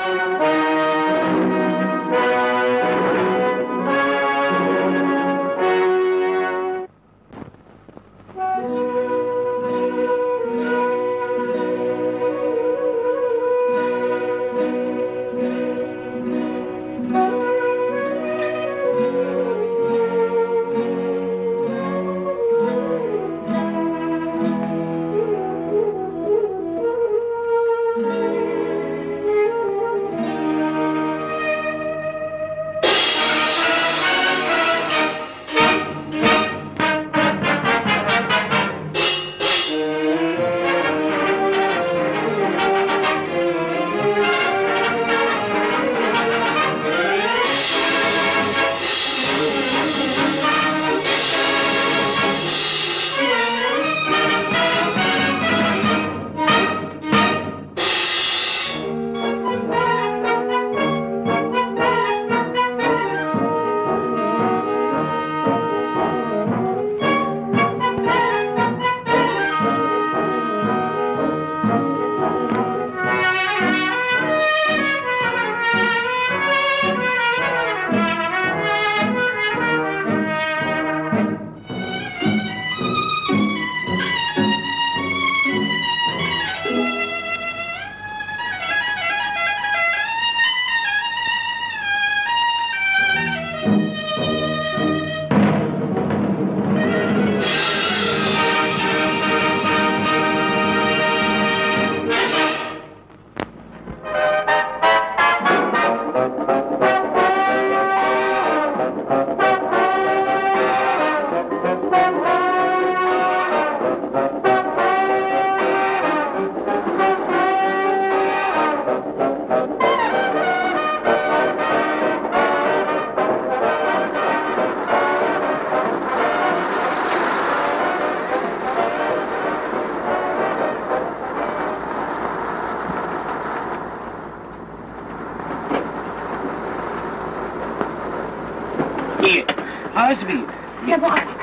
حاسبي يا ابو عمر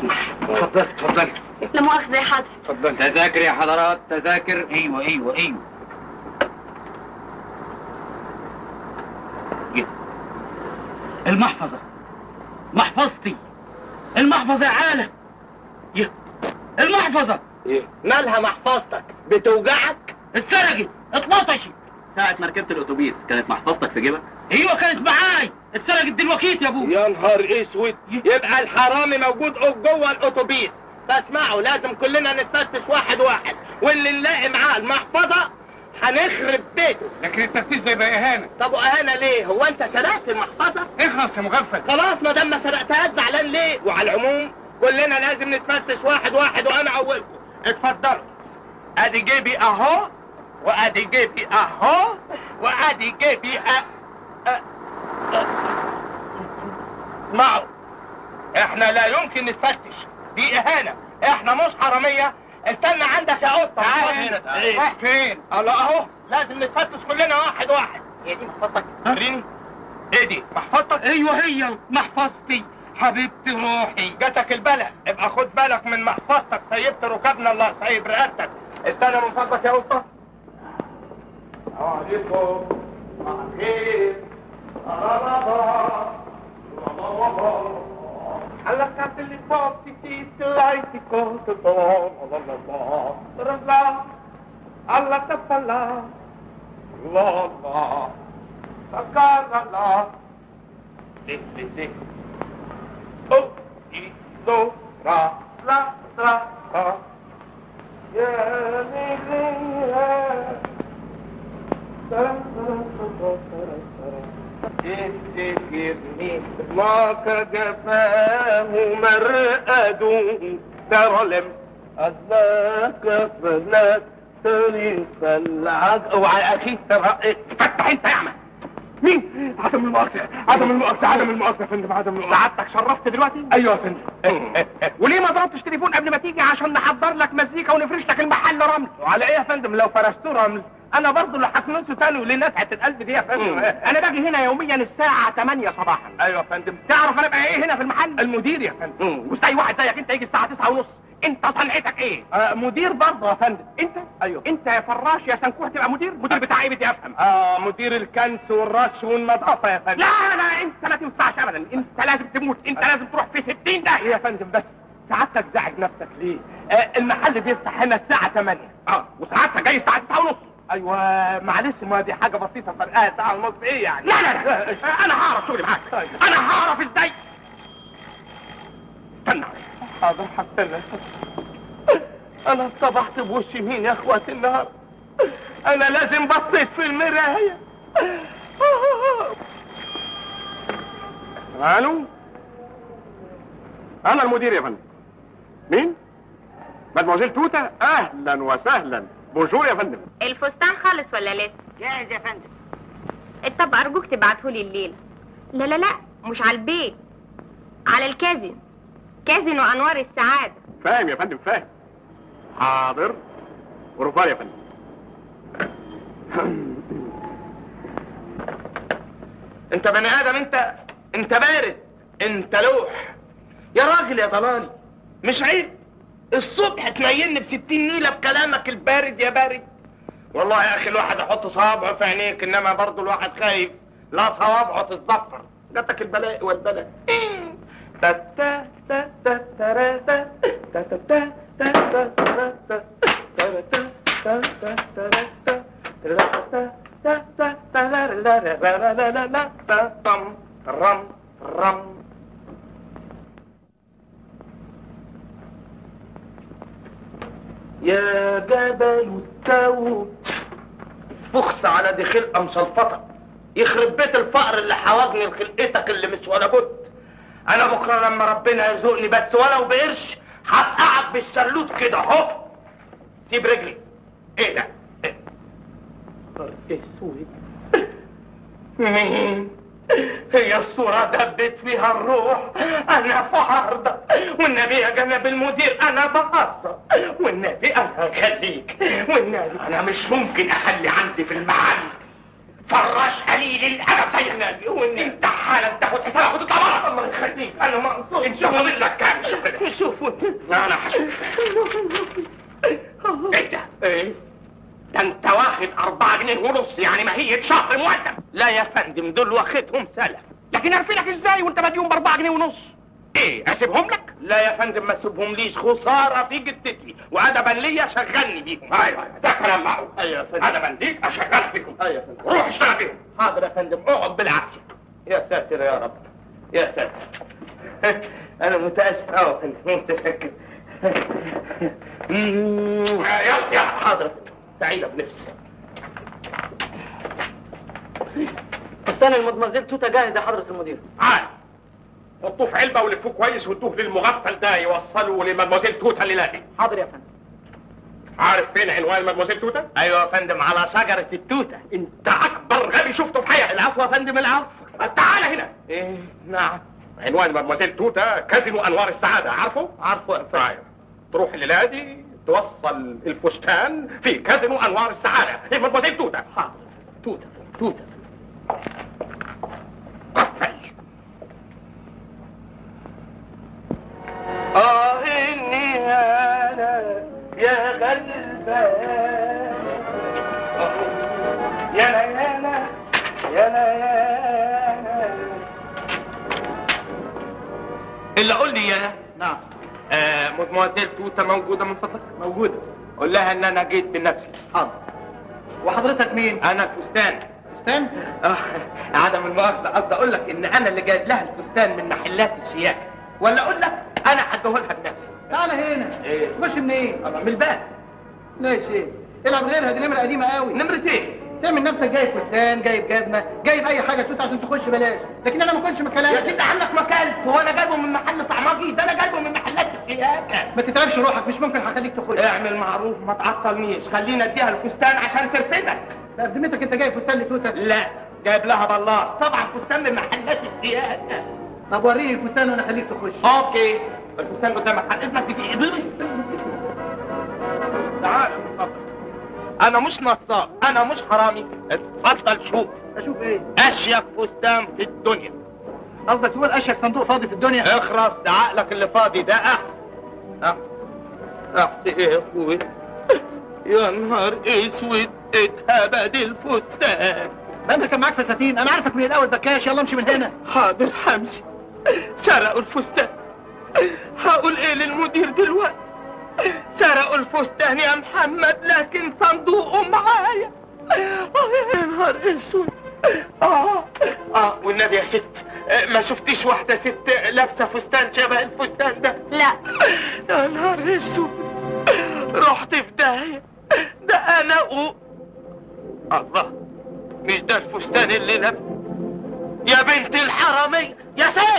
اتفضل اتفضل لا مؤاخذة يا حاج اتفضل تذاكر يا حضرات تذاكر ايوه ايوه ايوه يلا. المحفظة محفظتي المحفظة يا عالم يلا. المحفظة مالها محفظتك بتوجعك اتسرقت اتلطشت ساعة ما ركبت الأتوبيس كانت محفظتك في جيبك؟ ايوه كانت معاي اتسرقت دلوقتي يا ابوي يا نهار اسود يبقى الحرامي موجود جوه الاتوبيس فاسمعوا لازم كلنا نتفتش واحد واحد واللي نلاقي معاه المحفظه هنخرب بيته لكن التفتيش ده يبقى اهانة طب واهانه ليه هو انت سرقت المحفظه اخلص يا مغفل خلاص ما دام ما سرقتهاش زعلان ليه وعلى العموم كلنا لازم نتفتش واحد واحد وانا اولكم اتفضلوا ادي جيبي اهو وادي جيبي اهو وادي جيبي أ... أ... أ... اسمعوا احنا لا يمكن نتفتش دي اهانه احنا مش حراميه استنى عندك يا قطه تعال هنا، تعال. رايح فين الله اهو لازم نتفتش كلنا واحد واحد هي دي محفظتك وريني ايه دي محفظتك ايوه هي محفظتي حبيبتي روحي جاتك البلع ابقى خد بالك من محفظتك سيبت ركابنا الله سايب رقبتك استنى من فضلك يا قطه عليكم عليكم alla capelli forti ti stilai ti conto alla tappalla la la sakara la li li li oh i do ra la la la ya li li ya تفتكرني معك جفاه مرقد ترلم أذاك فلا تريق العج اوعى اخي فتح انت يا اعمى مين؟ عدم المؤاخذة عدم المؤاخذة عدم المؤاخذة يا فندم عدم المؤاخذة سعادتك شرفت دلوقتي؟ ايوه يا فندم وليه ما ضربتش تليفون قبل ما تيجي عشان نحضر لك مزيكا ونفرش لك المحل رمل وعلى ايه يا فندم لو فرشتوه رمل انا برضه اللي هكنسه تاني ولنزعه القلب دي يا فندم انا باجي هنا يوميا الساعه 8 صباحا ايوه يا فندم تعرف انا بقى ايه هنا في المحل المدير يا فندم مش اي واحد زيك انت يجي الساعه 9 ونص انت صنعتك ايه؟ آه مدير برضه يا فندم انت؟ ايوه انت يا فراش يا سنكوح تبقى مدير؟ مدير بتاع ايه بدي افهم؟ اه مدير الكنس والرش والنظافه يا فندم لا لا انت ما تنفعش ابدا انت لازم تموت انت لازم تروح في 60 ده يا فندم بس سعادتك زعج نفسك ليه؟ آه المحل بيفتح هنا الساعة 8 اه وسعادتك جاي الساعة 9 ونص ايوه معلش ما دي حاجة بسيطة فرقها ساعة ونص ايه يعني؟ لا لا لا انا هعرف شغلي معاك انا هعرف ازاي استنى حاضر هستنى انا صبحت بوشي مين يا اخواتي النهار انا لازم بصيت في المراية الو انا المدير يا فندم مين مادموزيل توتا اهلا وسهلا بونجور يا فندم الفستان خالص ولا لسه جاهز يا فندم طب ارجوك تبعتهولي الليله لا لا لا مش على البيت على الكازينو كازينو انوار السعاده فاهم يا فندم فاهم حاضر ورفار يا فندم انت بني ادم انت انت بارد انت لوح يا راجل يا ضلالي مش عيب الصبح تنيلني بستين نيلة بكلامك البارد يا بارد والله يا اخي الواحد يحط صوابعه في عينيك انما برضه الواحد خايف لا صوابعه تتظفر جاتك البلاء والبلاء تا تا تا تا ترا تا تا تا تا تا تا ترا تا ترا تا تا تا ترا تا ترا تا تا تا ترا لا لا لا لا لا لا تا طم رم رم يا جبل التو فخس على دي خلقه مشلفطه يخرب بيت الفقر اللي حوجني لخلقتك اللي مش ولا بد انا بكره لما ربنا يرزقني بس ولو بقرش هفقعك بالشلوت كده اهو سيب رجلي ايه ده ايه نهار اسود مين هي الصورة دبت فيها الروح أنا في عرضة والنبي يا جناب المدير أنا بهزر والنبي أنا هخليك والنبي أنا مش ممكن أخلي عندي في المحل فراش قليل الأدب زي النبي والنبي أنت حالا تاخد حسابك وتطلع بره الله يخليك أنا مقصود نشوف فاضل لك كام شوف شوف أنا هشوف إيه ده؟ إيه؟ ده انت واخد أربعة جنيه ونص يعني ماهية شهر مقدم لا يا فندم دول واخدهم سلف لكن عارفينك ازاي وانت مديون بأربعة جنيه ونص ايه اسيبهم لك لا يا فندم ما اسيبهم ليش خسارة في جدتي وادبا ليا شغلني بيهم ايوه ايوه ده كلام معقول ايوه يا فندم ادبا ليك اشغلك بيهم ايوه يا فندم روح اشتغل بيهم حاضر يا فندم اقعد بالعافية يا ساتر يا رب يا ساتر انا متاسف اه يا فندم متشكر يلا يلا حاضر يا فندم سعيدة بنفسي فستان المدمزيل توتا جاهز يا حضرة المدير عال حطوه في علبة ولفوه كويس وادوه للمغفل ده يوصلوا لمدموزيل توتا الليلة دي حاضر يا فندم عارف فين عنوان مدموزيل توتا؟ ايوه يا فندم على شجرة التوتة انت اكبر غبي شفته في حياتي العفو يا فندم العفو تعال هنا ايه نعم عنوان مدموزيل توتا كازينو انوار السعادة عارفه؟ عارفه يا فندم تروح الليلة دي توصل الفستان في كازينو انوار السعادة في مدموزيل توتا حاضر توتا توتا قفل آه إني أنا يا غلبان يا ليانا يا ليانا إلا قول لي يا نعم آه مدموزيل توتا موجودة من فضلك؟ موجودة قول لها إن أنا جيت بنفسي حاضر وحضرتك مين؟ أنا الفستان فستان؟ آه عدم المؤاخذة قصدي أقول لك إن أنا اللي جايب لها الفستان من محلات الشياكة ولا أقول لك أنا هديهولها بنفسي تعالى هنا إيه؟ تخش منين؟ الله من الباب ليش ايه؟ العب غيرها دي نمرة قديمة قوي نمرتين تعمل نفسك جايب فستان جايب جزمة جايب أي حاجة توت عشان تخش بلاش لكن أنا ما كنتش يا مكلمك سيدي عنك مكان هو أنا جايبه من محل طعماجي ده أنا جايبه من محلات الشياكة ما تتعبش روحك مش ممكن هخليك تخش اعمل معروف ما تعطلنيش خلينا اديها الفستان عشان ترفدك لا بذمتك أنت جايب فستان لتوتة لا جايب لها بلاص طبعا فستان من محلات الشياكة طب وريني الفستان وأنا أخليك تخش اوكي الفستان قدامك عن اذنك بدي تعال اتفضل انا مش نصاب انا مش حرامي اتفضل شوف أشوف إيه؟ اشيك فستان في الدنيا قصدك تقول أشيك صندوق فاضي في الدنيا؟ اخرس ده عقلك اللي فاضي ده احسن أحسن. احسن يا اخوي يا نهار اسود اتهبد الفستان ما انت كان معاك فساتين انا عارفك من الاول بكاش يلا امشي من هنا حاضر حمزي سرقوا الفستان هقول ايه للمدير دلوقتي سرقوا الفستان يا محمد لكن صندوقه معايا آه، يا نهار اسود اه اه والنبي يا ست آه، ما شفتيش واحدة ست لابسة فستان شبه الفستان ده لا يا نهار اسود رحت في داهية ده انا و... الله مش ده الفستان اللي لابس يا بنت الحرامية يا ست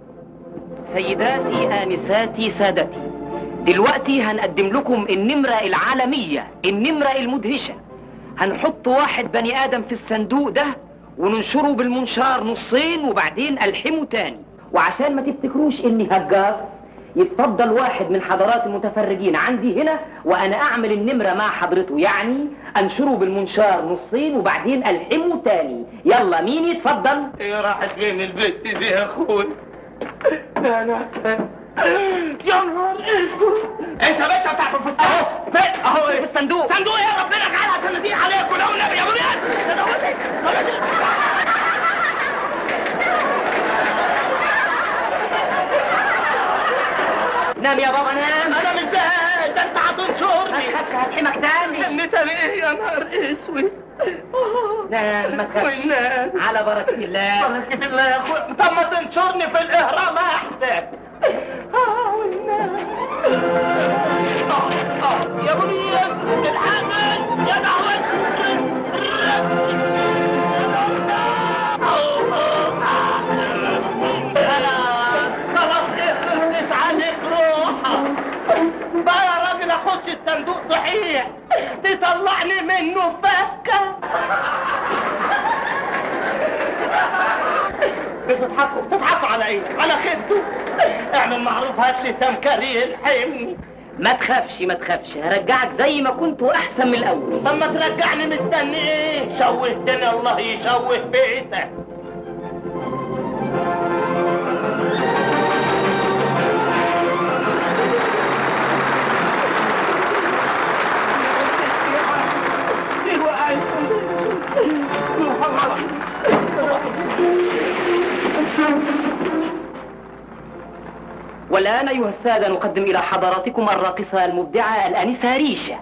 سيداتي آنساتي سادتي دلوقتي هنقدم لكم النمرة العالمية النمرة المدهشة هنحط واحد بني آدم في الصندوق ده وننشره بالمنشار نصين وبعدين ألحمه تاني وعشان ما تفتكروش إني هجاص يتفضل واحد من حضرات المتفرجين عندي هنا وأنا أعمل النمرة مع حضرته يعني أنشره بالمنشار نصين وبعدين ألحمه تاني يلا مين يتفضل ايه راحت فين البنت دي يا اخوي لا لا يا نهار اسود انت باشا بتاعت الفستان اهو فين اهو في الصندوق صندوق يا ربنا تعالى عشان نديك عليك ولو النبي يا ابو نام يا بابا نام انا مش زهقان ده انت ما هتنشرني تخافش هلحمك تاني كان تاني ايه يا نهار اسود نام ما تخافش والناس على بركة الله بركة الله يا اخويا طب ما تنشرني في الاهرام احسن آه، والناس. آه، آه، يا منير الحمل يا دعوة خلاص اخلص عليك روحك بقى يا راجل اخش الصندوق صحيح تطلعني منه فكه بتضحكوا بتضحكوا على ايه؟ على خدته اعمل معروف هات لي سمكري يلحمني ما تخافش ما تخافش هرجعك زي ما كنت واحسن من الاول طب ما ترجعني مستني ايه؟ شوهتني الله يشوه بيتك والآن أيها السادة نقدم إلى حضراتكم الراقصة المبدعة الآنسة ريشة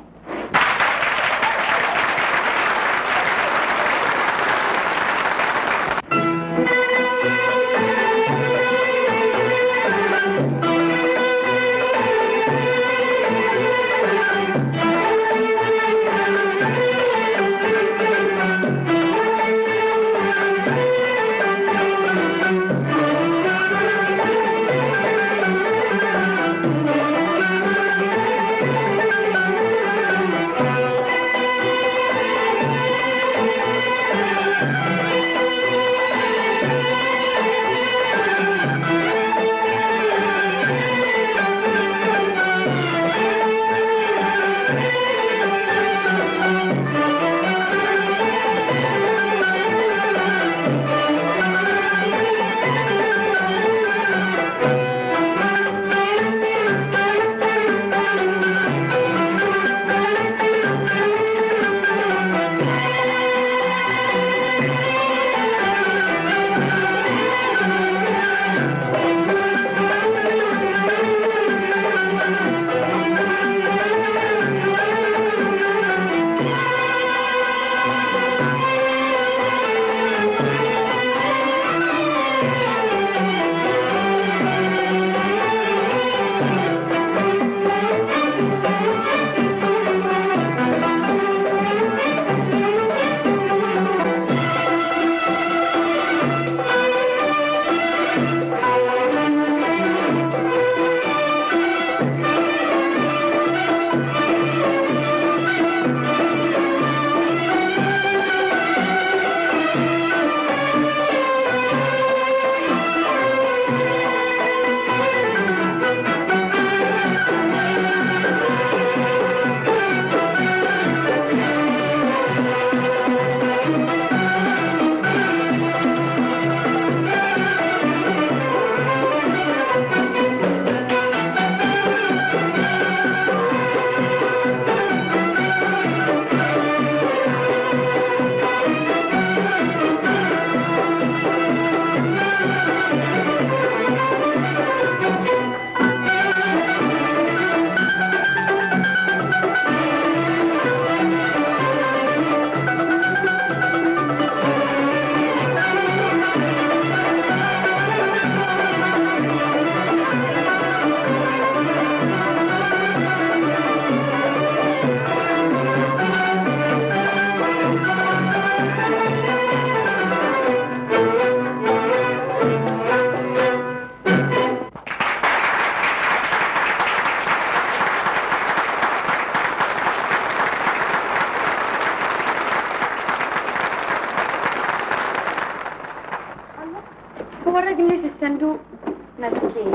هو الراجل نسي الصندوق مسكين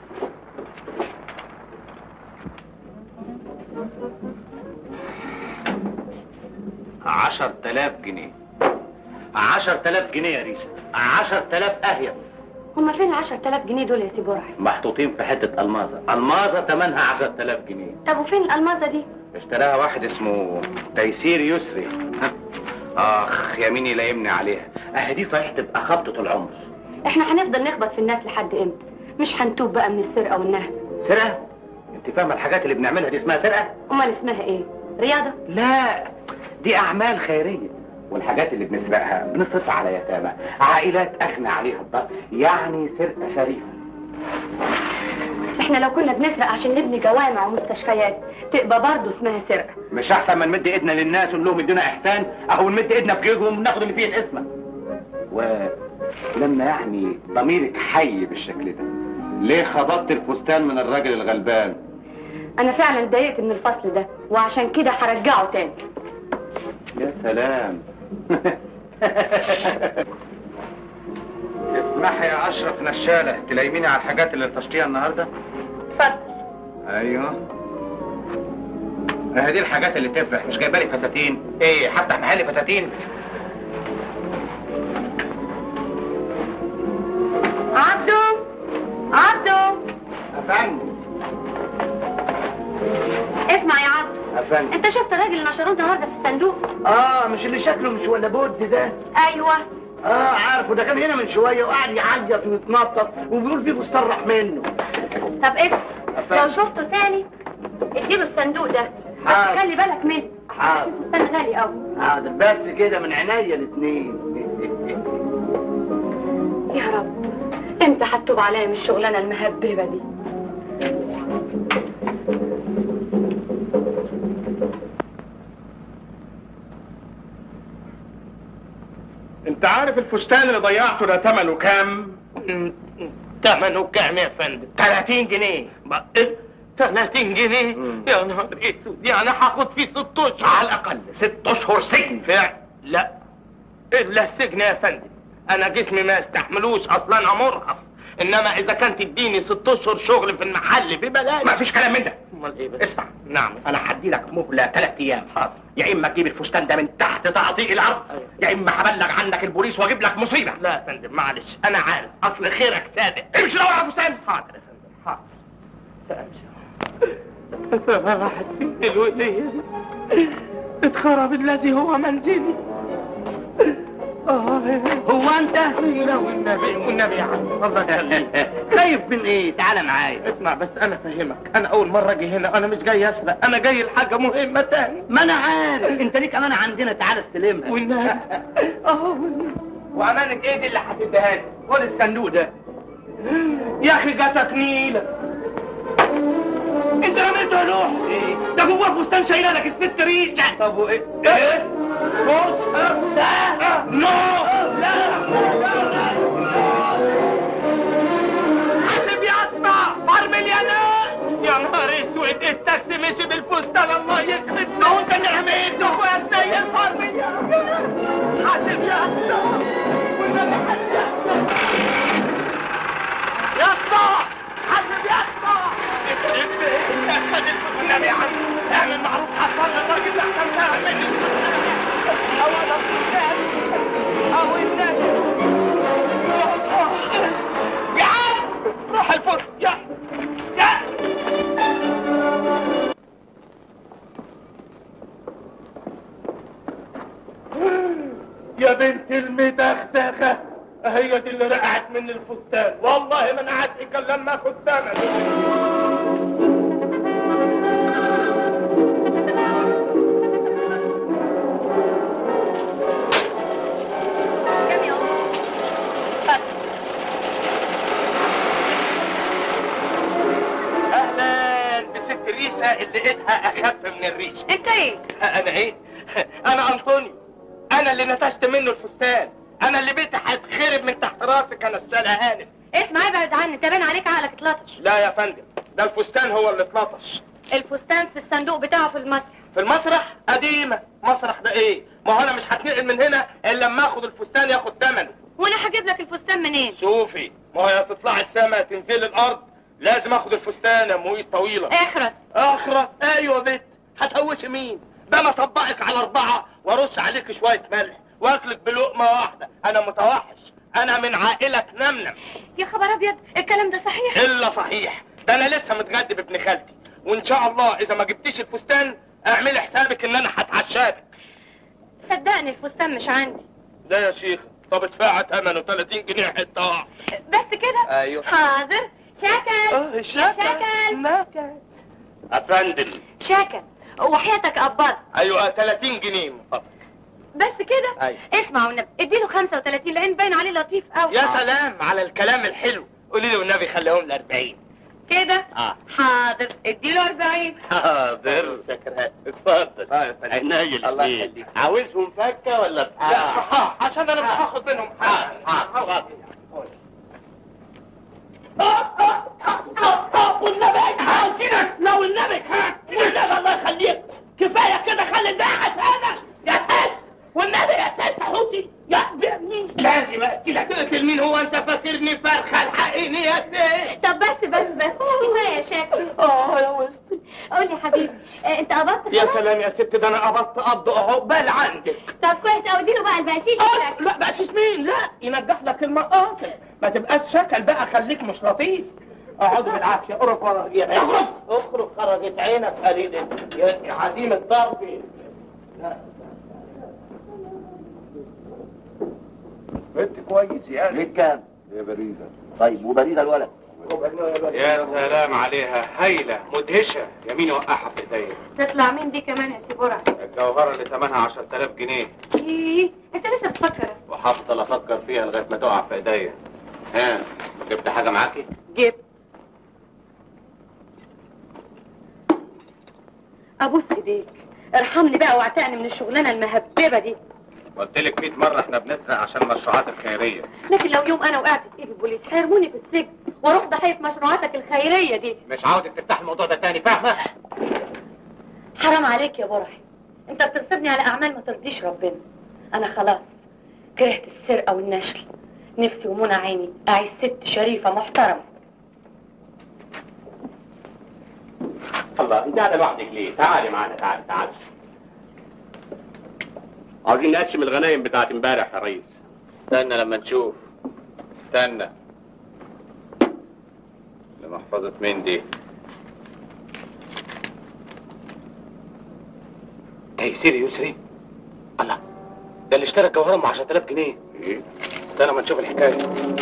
عشر تلاف جنيه عشر تلاف جنيه يا ريشة عشر تلاف أهيب هما فين العشر تلاف جنيه دول يا سي برعي محطوطين في حتة ألمازة ألمازة تمنها عشر تلاف جنيه طب وفين الألمازة دي اشتراها واحد اسمه تيسير يسري اخ يا مين يلايمني عليها اهي دي صحيح تبقى خبطة العمر احنا هنفضل نخبط في الناس لحد امتى مش هنتوب بقى من السرقة والنهب سرقة انت فاهمة الحاجات اللي بنعملها دي اسمها سرقة امال اسمها ايه رياضة لا دي اعمال خيرية والحاجات اللي بنسرقها بنصرفها على يتامى عائلات اغنى عليها الضغط يعني سرقة شريفة احنا لو كنا بنسرق عشان نبني جوامع ومستشفيات تبقى برضه اسمها سرقة مش احسن ما نمد ايدنا للناس ونقول لهم ادونا احسان اهو نمد ايدنا في جيبهم وناخد اللي فيه الاسمة ولما يعني ضميرك حي بالشكل ده ليه خبطت الفستان من الراجل الغلبان انا فعلا اتضايقت من الفصل ده وعشان كده هرجعه تاني يا سلام اسمحي يا اشرف نشاله تلايميني على الحاجات اللي طشتيها النهارده اتفضل ايوه اهي دي الحاجات اللي تفرح مش جايبه لي فساتين ايه هفتح محل فساتين عبده عبده افندم اسمع يا عبده افندم انت شفت الراجل اللي نشروه النهارده في الصندوق اه مش اللي شكله مش ولا بود ده ايوه اه عارفه ده كان هنا من شويه وقاعد يعيط ويتنطط وبيقول فيه مسترح منه طب اسمع لو شفته تاني اديله الصندوق ده بس حاضر. خلي بالك منه حاضر. الفستان غالي قوي حاضر بس كده من عينيا الاثنين يا رب امتى هتوب عليا من الشغلانه المهببه دي انت عارف الفستان اللي ضيعته ده ثمنه كام؟ ثمنه كام يا فندم؟ 30 جنيه ما- إيه؟ 30 جنيه؟ يا نهار اسود يعني هاخد فيه ست اشهر على الاقل ست اشهر سجن فعلا لا الا السجن يا فندم انا جسمي ما يستحملوش اصلا انا مرهق انما اذا كان تديني ست اشهر شغل في المحل ببلاش ما فيش كلام من ده امال ايه بس اسمع نعم انا هدي لك مهله ثلاث ايام حاضر يا اما تجيب الفستان ده من تحت تعطيه الارض أيوة. يا اما هبلغ عنك البوليس واجيب لك مصيبه لا يا فندم معلش انا عارف اصل خيرك صادق امشي دور على الفستان حاضر يا فندم حاضر سأمشي راحت فين الولية دي اتخرب الذي هو منزلي آه هو انت لا والنبي والنبي يا عم الله يخليك خايف من ايه تعالى معايا اسمع بس انا فاهمك انا اول مرة اجي هنا انا مش جاي اسرق انا جاي لحاجة مهمة تاني ما انا عارف انت ليك امانه عندنا تعالى استلمها والنبي اه والنبي وامانة ايه دي اللي هتديها لي خد الصندوق ده يا اخي جاتك نيلة انت رميته يا نوح ده جواه فستان شايله لك الست ريشه طب وايه ايه بص لا نو لا اللي بيقطع فرمل يا ناس يا نهار اسود التاكسي مشي بالفستان الله يخرب ما هو انت اللي رميته يا سيد فرمل يا حاسب يا اسطى والنبي حاسب يا اسطى يا اسطى حاسب يا اسطى يخرب بيتك يا خالد والنبي يا عم اعمل معروف حصل الراجل اللي احسن تعمل او انا فستان او النبي يا عم روح الفرن يا يا يا بنت المدغدغة هي دي اللي رقعت من الفستان والله ما انا قعدت كان لما اخد ثمن كم يا أم؟ اتفضل. اهلا بست ريشه اللي ايدها اخف من الريشه انت ايه انا ايه انا انطوني انا اللي نتشت منه الفستان انا اللي بيتي هيتخرب من تحت راسك انا الشارع هانم اسمع ابعد عني انت باين عليك عقلك اتلطش لا يا فندم ده الفستان هو اللي اتلطش الفستان في الصندوق بتاعه في المسرح في المسرح قديمه مسرح ده ايه ما هو انا مش هتنقل من هنا الا لما اخد الفستان ياخد ثمنه وانا هجيب لك الفستان منين شوفي ما هي تطلع السما تنزل الارض لازم اخد الفستانه مويد طويله اخرس اخرس ايوه يا بنت هتهوش مين ده انا اطبقك على اربعه وارش عليك شويه ملح واكلك بلقمه واحده انا متوحش انا من عائله نمنم يا خبر ابيض الكلام ده صحيح الا صحيح ده انا لسه متغدي بابن خالتي وان شاء الله اذا ما جبتيش الفستان اعملي حسابك ان انا هتعشاك صدقني الفستان مش عندي لا يا شيخ طب ادفعها ثمنه 30 جنيه حته واحده بس كده ايوه حاضر شكل اه شكل نكد افندم شكل وحياتك قبض ايوه 30 جنيه من فضلك بس كده ايوه اسمع والنبي اديله 35 لان باين عليه لطيف قوي يا سلام على الكلام الحلو قولي لي والنبي خليهم ل 40 كده اه حاضر اديله 40 حاضر شكرا اتفضل عينيا الله الاثنين يخليك عاوزهم فكه ولا لا صحاح عشان انا مش هاخد منهم حاجه والنبي هاكلك لو النبي والنبي الله يخليك كفايه كده خلي الباقي عشانك يا ست والنبي يا ست حوسي يا مين لازم اقتلك اقتل مين هو انت فاكرني فرخه الحقيني يا سيد طب بس بس بس كفايه يا شكل اه يا وسطي قول لي يا حبيبي آه، انت قبضت يا خلاص؟ سلام يا ست ده انا قبضت قبض عقبال عندك طب كويس قوي اديله بقى البقشيش آه، بتاعك. لا بقشيش مين لا ينجح لك المقاصد ما تبقاش شكل بقى خليك مش لطيف اقعدوا بالعافيه اخرج خرج يا اخرج اخرج خرجت عينك قليل يا عديم الضرب انت كويس يا ليك كام؟ يا بريده طيب وبريده الولد يا سلام عليها هايلة مدهشة يمين وقعها في ايديا تطلع مين دي كمان يا سيبورا الجوهرة اللي ثمنها 10000 جنيه ايه انت لسه بتفكر وهفضل افكر فيها لغاية ما تقع في ايديا ها جبت حاجة معاكي؟ جبت ابوس ايديك ارحمني بقى واعتقني من الشغلانه المهببه دي قلت لك 100 مرة احنا بنسرق عشان المشروعات الخيرية لكن لو يوم انا وقعت في ايد البوليس هيرموني في السجن واروح ضحيه مشروعاتك الخيريه دي مش عاوزك تفتح الموضوع ده تاني فاهمة؟ حرام عليك يا برعي انت بتنصبني على اعمال ما ترضيش ربنا انا خلاص كرهت السرقه والنشل نفسي ومنى عيني اعيش ست شريفه محترمه الله انت قاعدة لوحدك ليه؟ تعالي معانا تعالي تعالي عاوزين نقسم الغنايم بتاعت امبارح يا ريس استنى لما نشوف استنى لمحفظة مين دي؟ تيسير يسري الله ده اللي اشترى الجوهرة ب 10000 جنيه ايه؟ استنى ما نشوف الحكاية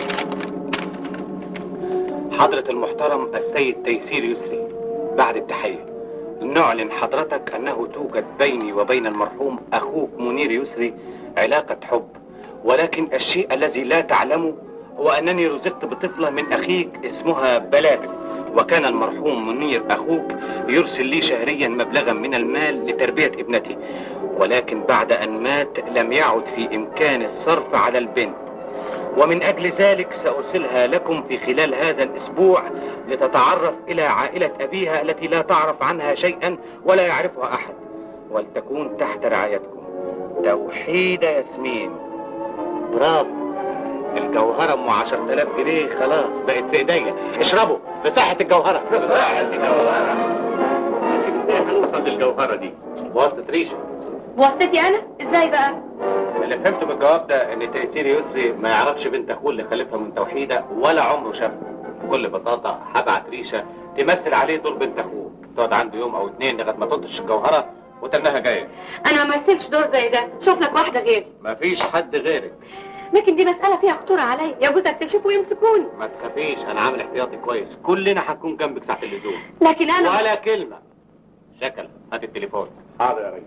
حضرة المحترم السيد تيسير يسري بعد التحية نعلن حضرتك أنه توجد بيني وبين المرحوم أخوك منير يسري علاقة حب ولكن الشيء الذي لا تعلمه هو أنني رزقت بطفلة من أخيك اسمها بلابل وكان المرحوم منير أخوك يرسل لي شهريا مبلغا من المال لتربية ابنتي ولكن بعد أن مات لم يعد في إمكان الصرف على البنت ومن أجل ذلك سأرسلها لكم في خلال هذا الأسبوع لتتعرف إلى عائلة أبيها التي لا تعرف عنها شيئا ولا يعرفها أحد ولتكون تحت رعايتكم توحيد ياسمين برافو الجوهرة ام 10000 جنيه خلاص بقت في ايديا اشربوا بصحة الجوهرة بصحة الجوهرة لكن ازاي هنوصل للجوهرة دي؟ بواسطة ريشة واسطتي انا ازاي بقى اللي فهمته من الجواب ده ان تيسير يسري ما يعرفش بنت اخوه اللي خلفها من توحيده ولا عمره شافها بكل بساطه هبعت ريشه تمثل عليه دور بنت اخوه تقعد عنده يوم او اتنين لغايه ما تلطش الجوهره وتنها جايه انا ما مثلش دور زي ده شوف لك واحده غيري مفيش حد غيرك لكن دي مساله فيها خطوره عليا يجوز اكتشفوا ويمسكوني ما تخافيش انا عامل احتياطي كويس كلنا هنكون جنبك ساعه اللزوم لكن انا ولا كلمه شكل هات التليفون حاضر يا ريس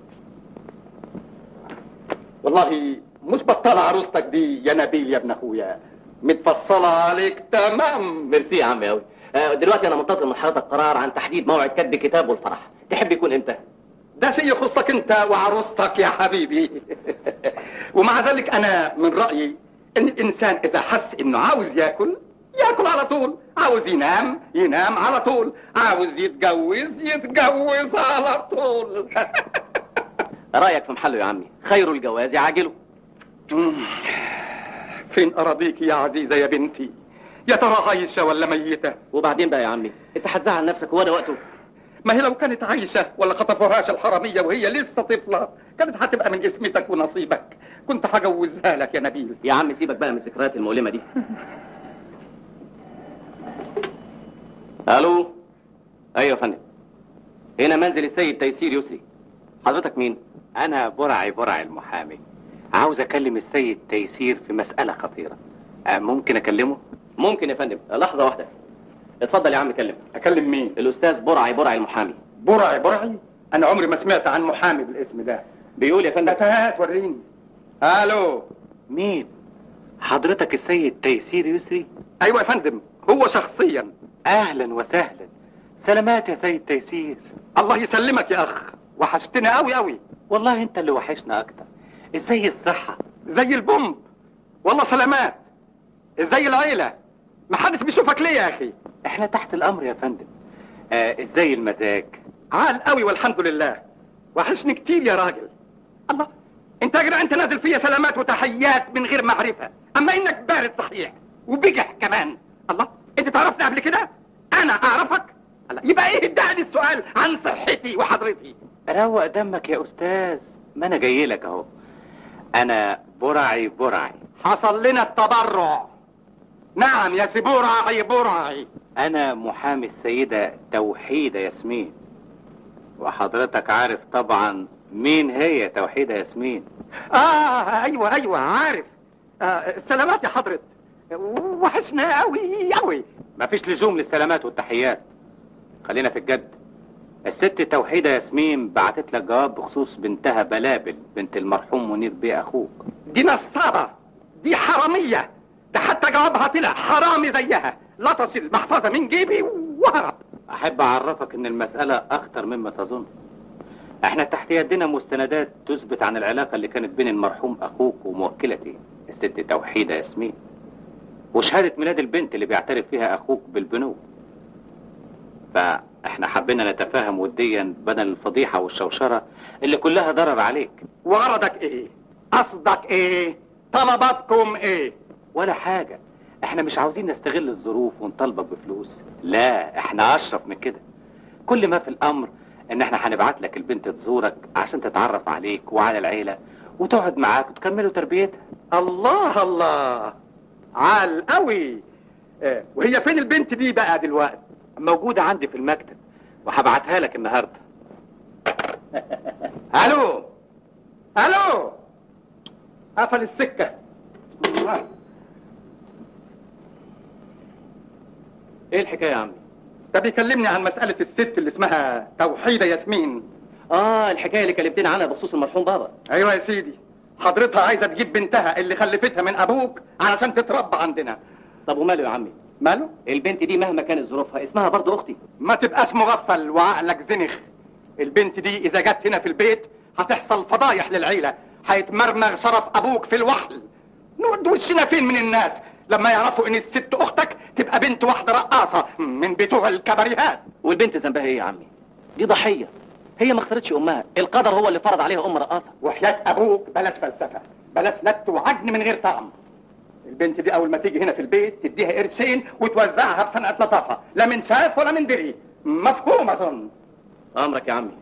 والله مش بطالة عروستك دي يا نبيل يا ابن اخويا متفصلة عليك تمام ميرسي يا عمي قوي دلوقتي انا منتظر من حضرتك قرار عن تحديد موعد كتب الكتاب والفرح تحب يكون امتى ده شيء يخصك انت وعروستك يا حبيبي ومع ذلك انا من رأيي ان الانسان اذا حس انه عاوز ياكل ياكل على طول عاوز ينام ينام على طول عاوز يتجوز يتجوز على طول رايك في محله يا عمي خير الجواز عاجله فين اراضيك يا عزيزه يا بنتي يا ترى عايشه ولا ميته وبعدين بقى يا عمي انت هتزعل نفسك هو ده وقته ما هي لو كانت عايشه ولا خطفوهاش الحراميه وهي لسه طفله كانت هتبقى من اسمتك ونصيبك كنت هجوزها لك يا نبيل يا عم سيبك بقى من الذكريات المؤلمه دي الو ايوه يا فندم هنا منزل السيد تيسير يسري حضرتك مين انا برعي برعي المحامي عاوز اكلم السيد تيسير في مسألة خطيرة أه، ممكن اكلمه ممكن يا فندم لحظه واحده اتفضل يا عم كلم اكلم مين الاستاذ برعي برعي المحامي برعي برعي انا عمري ما سمعت عن محامي بالاسم ده بيقول يا فندم هات وريني الو مين حضرتك السيد تيسير يسري ايوه يا فندم هو شخصيا اهلا وسهلا سلامات يا سيد تيسير الله يسلمك يا اخ وحشتنا قوي قوي والله انت اللي وحشنا اكتر ازاي الصحة زي البومب والله سلامات ازاي العيله ما حدش بيشوفك ليه يا اخي احنا تحت الامر يا فندم آه ازاي المزاج عال قوي والحمد لله وحشني كتير يا راجل الله انت يا جدع انت نازل فيا سلامات وتحيات من غير معرفه اما انك بارد صحيح وبجح كمان الله انت تعرفني قبل كده انا اعرفك الله يبقى ايه ادعي السؤال عن صحتي وحضرتي روق دمك يا استاذ ما انا جاي لك اهو انا برعي برعي حصل لنا التبرع نعم يا سي برعي برعي انا محامي السيدة توحيدة ياسمين وحضرتك عارف طبعا مين هي توحيدة ياسمين اه ايوه ايوه عارف آه سلامات يا حضرت وحشنا قوي قوي مفيش لزوم للسلامات والتحيات خلينا في الجد الست توحيدة ياسمين بعتت لك جواب بخصوص بنتها بلابل بنت المرحوم منير بيه اخوك دي نصابة دي حرامية ده حتى جوابها طلع حرامي زيها لطش المحفظة من جيبي وهرب احب اعرفك ان المسألة اخطر مما تظن احنا تحت يدنا مستندات تثبت عن العلاقة اللي كانت بين المرحوم اخوك وموكلتي الست توحيدة ياسمين وشهادة ميلاد البنت اللي بيعترف فيها اخوك بالبنوة فاحنا حبينا نتفاهم وديا بدل الفضيحة والشوشرة اللي كلها ضرر عليك وغرضك ايه قصدك ايه طلباتكم ايه ولا حاجة احنا مش عاوزين نستغل الظروف ونطالبك بفلوس لا احنا اشرف من كده كل ما في الامر ان احنا هنبعت لك البنت تزورك عشان تتعرف عليك وعلى العيلة وتقعد معاك وتكملوا تربيتها الله الله عال قوي آه وهي فين البنت دي بقى دلوقتي موجودة عندي في المكتب وهبعتها لك النهاردة الو الو قفل السكة ايه الحكايه يا عمي ده بيكلمني عن مسألة الست اللي اسمها توحيدة ياسمين اه الحكايه اللي كلمتني عنها بخصوص المرحوم بابا ايوه يا سيدي حضرتها عايزة تجيب بنتها اللي خلفتها من ابوك علشان تتربى عندنا طب وماله يا عمي ماله البنت دي مهما كانت ظروفها اسمها برضه اختي ما تبقاش مغفل وعقلك زنخ البنت دي اذا جت هنا في البيت هتحصل فضايح للعيلة هيتمرمغ شرف ابوك في الوحل نود وشنا فين من الناس لما يعرفوا ان الست اختك تبقى بنت واحدة رقاصة من بتوع الكباريهات والبنت ذنبها ايه يا عمي دي ضحيه هي ما اختارتش امها القدر هو اللي فرض عليها ام رقاصه وحياة ابوك بلاش فلسفة بلاش لت وعجن من غير طعم البنت دي اول ما تيجي هنا في البيت تديها قرشين وتوزعها بصنعة لطافة لا من شاف ولا من دري مفهوم اظن امرك يا عمي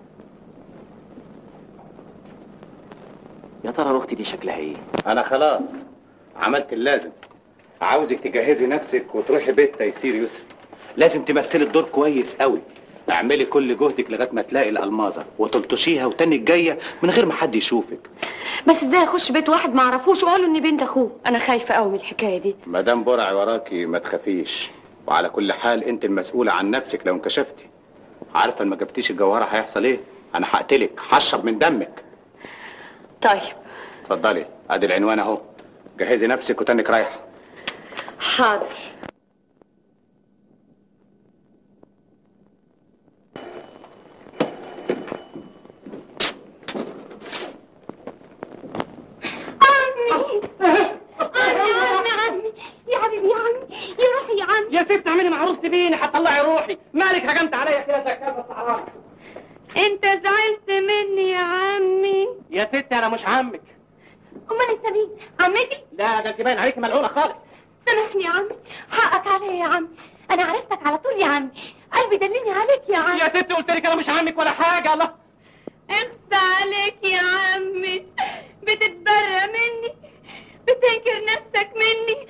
يا ترى اختي دي شكلها ايه انا خلاص عملت اللازم عاوزك تجهزي نفسك وتروحي بيت تيسير يسري لازم تمثلي الدور كويس قوي اعملي كل جهدك لغايه ما تلاقي الالمازه وتلطشيها وتاني الجايه من غير ما حد يشوفك بس ازاي اخش بيت واحد ما اعرفوش واقول له اني بنت اخوه انا خايفه قوي من الحكايه دي مدام برع وراكي ما تخافيش وعلى كل حال انت المسؤوله عن نفسك لو انكشفتي عارفه ان ما جبتيش الجوهره هيحصل ايه انا هقتلك هشرب من دمك طيب اتفضلي ادي العنوان اهو جهزي نفسك وتانك رايحه حاضر عمي عمي عمي عمي يا حبيبي يا عمي يا روحي يا عمي يا ست اعملي معروف سيبيني هتطلعي روحي مالك هجمت عليا كده زي كلب الصحراء انت زعلت مني يا عمي يا ست انا مش عمك امال انت مين عمتي لا ده ده انت باين عليك ملعونه خالص سامحني يا عمي حقك عليا يا عمي انا عرفتك على طول يا عمي قلبي دلني عليك يا عمي يا ست قلت لك انا مش عمك ولا حاجه الله انت عليك يا عمي بتتبرى مني بتنكر نفسك مني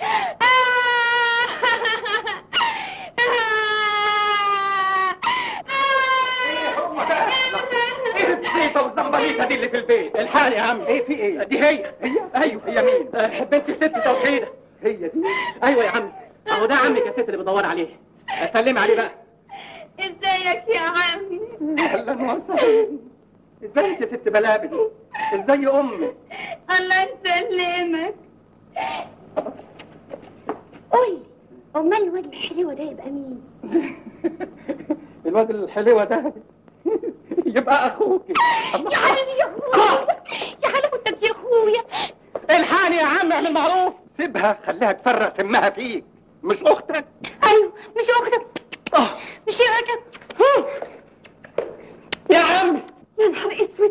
ايه الزيطه والزنبليطه دي اللي في البيت الحال يا عم ايه في ايه دي هي هي ايوه هي مين آه، بنت الست توحيده هي دي ايوه يا عم اهو ده عمك يا ست اللي بدور عليه سلمي عليه بقى ازيك يا عمي اهلا وسهلا ازيك يا ست بلابل ازاي امك الله يسلمك قولي امال الواد الحلو ده يبقى مين الواد الحلوه ده يبقى اخوك يا حبيبي يا اخويا يا حلاوتك يا اخويا الحقني يا عم اعمل معروف سيبها خليها تفرق سمها فيك مش اختك ايوه مش اختك مش اختك يا عم يا نهار اسود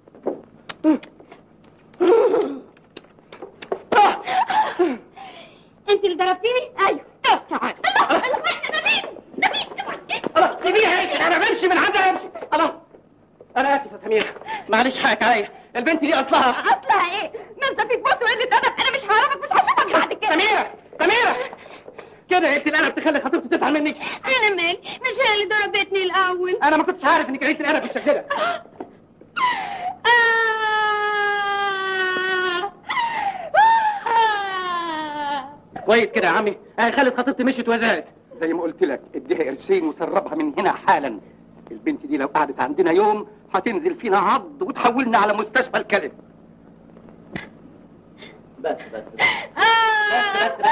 انت اللي ضربتيني ايوه طب تعال الله الله ده مين ده مين خلاص سيبيها انت انا بمشي من عندها امشي الله انا اسف يا سمير معلش حقك عليا البنت دي اصلها اصلها ايه ما انت فيك بص وقله ادب انا مش هعرفك مش هشوفك بعد كده سميرة سميرة كده يا بنتي القلب تخلي خطيبتي تزعل منك انا مالي مش هي اللي ضربتني الاول انا ما كنتش عارف انك قريت القلب بالشكل ده كويس كده يا عمي انا خلت خطيبتي مشيت وزالت زي ما قلت لك اديها قرشين وسربها من هنا حالا البنت دي لو قعدت عندنا يوم هتنزل فينا عض وتحولنا على مستشفى الكلب بس بس بس بس بس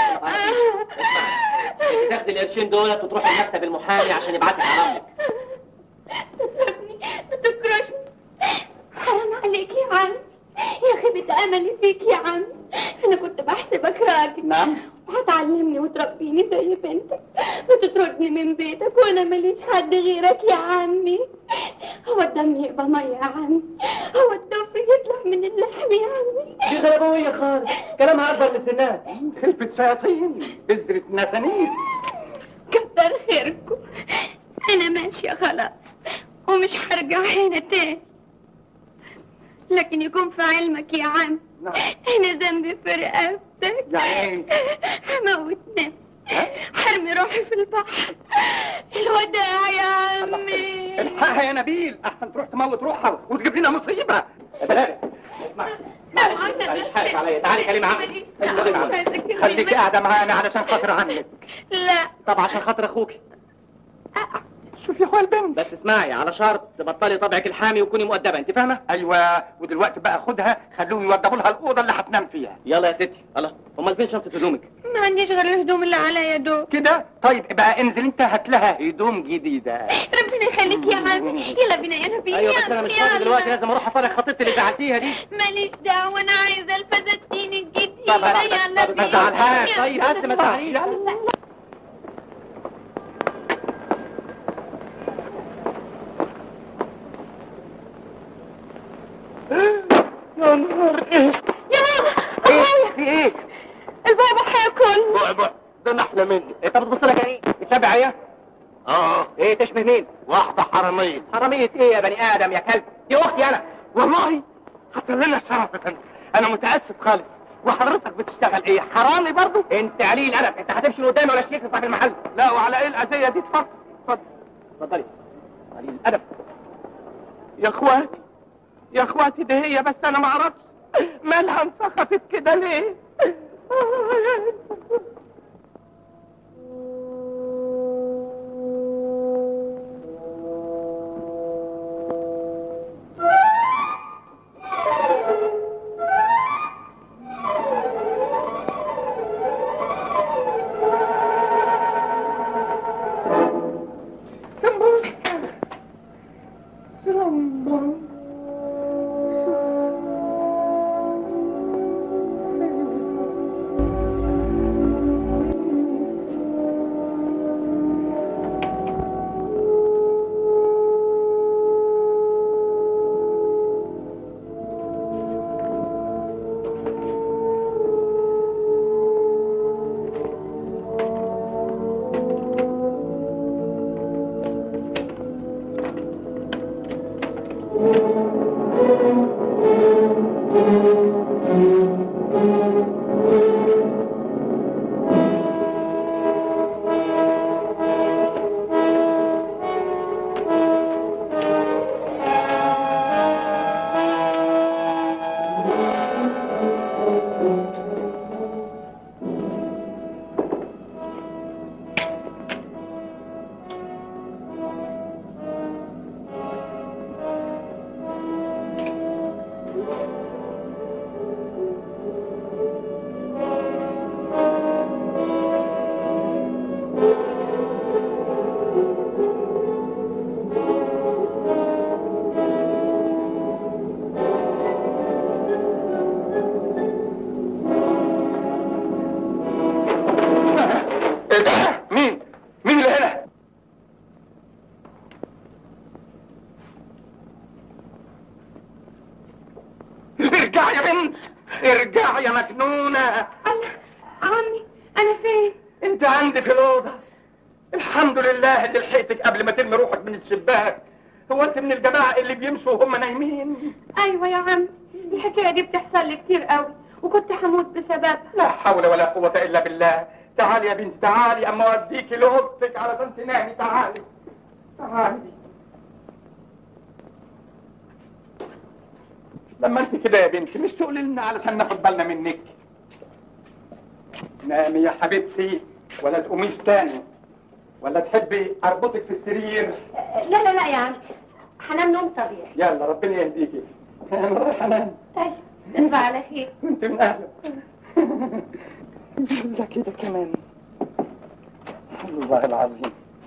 بس تاخدي القرشين دولت وتروحي لمكتب المحامي عشان يبعت لك على امك تسيبني تكرشني حرام عليك يا عم يا خيبة املي فيك يا عم انا كنت بحسبك راجل نعم وهتعلمني وتربيني زي بنتك وتطردني من بيتك وانا ماليش حد غيرك يا عمي هو الدم يبقى ميه يا عمي هو الضفر يطلع من اللحم يا عمي دي غلبويه خالص كلامها اكبر من سنها خلفة شياطين بذرة نسانيس كتر خيركم انا ماشية خلاص ومش هرجع هنا تاني لكن يكون في علمك يا عم نعم انا ذنبي في رقبتك يا عيني هموت نفسي حرمي روحي في البحر الوداع يا عمي الحقها يا نبيل احسن تروح تموت روحها وتجيب لنا مصيبه يا بلال اسمع معلش معلش حقك عليا تعالي كلمة عمك خليكي قاعدة معانا علشان خاطر عمك لا طب عشان خاطر اخوك شوفي يا اخويا البنت بس اسمعي على شرط تبطلي طبعك الحامي وكوني مؤدبه انت فاهمه ايوه ودلوقتي بقى خدها خلوهم يوضبوا لها الاوضه اللي هتنام فيها يلا يا ستي الله امال فين شنطه هدومك ما عنديش غير الهدوم اللي عليا دول كده طيب بقى انزل انت هات لها هدوم جديده ربنا يخليك يا عمي يلا بينا يا نبيل ايوه بس انا مش فاضي يلا. دلوقتي لازم اروح اصالح خطيبتي اللي زعلتيها دي ماليش دعوة أنا عايزة الفساتين الجديدة طب خلاص، يلا طب ما بينا تزعلهاش. يلا. طيب، بس ما تزعليش. يا نهار ايه يا ماما ايه في ايه البابا هياكل بقى بقى ده انا احلى منك انت بتبص لك يعني بتتابع عليا اه ايه تشبه مين واحده حراميه حراميه ايه يا بني ادم يا كلب دي اختي انا والله حصل لنا شرف يا فندم انا متاسف خالص وحضرتك بتشتغل ايه حرامي برضو انت عليل الادب انت هتمشي من قدامي ولا شريك في صاحب المحل لا وعلى ايه الاذيه دي اتفضل اتفضل اتفضلي عليل الادب يا اخواتي يا اخواتي دي هي بس انا ما اعرفش مالها انسخفت كده ليه مجنونة الله عمي انا فين انت عندي في الأوضة الحمد لله اللي لحقتك قبل ما ترمي روحك من الشباك هو انت من الجماعة اللي بيمشوا وهم نايمين ايوه يا عمي الحكايه دي بتحصل لي كتير قوي وكنت هموت بسببها لا حول ولا قوة إلا بالله تعالي يا بنتي تعالي أما أوديكي لأوضتك علشان تنامي تعالي تعالي لما انت كده يا بنتي مش تقولي لنا علشان ناخد بالنا منك نامي يا حبيبتي ولا تقوميش تاني ولا تحبي اربطك في السرير لا لا لا يا عمي هنام نوم طبيعي يلا ربنا يهديكي انا رايح انام ايوه تصبح على خير انت من اهله لا كده كمان الله العظيم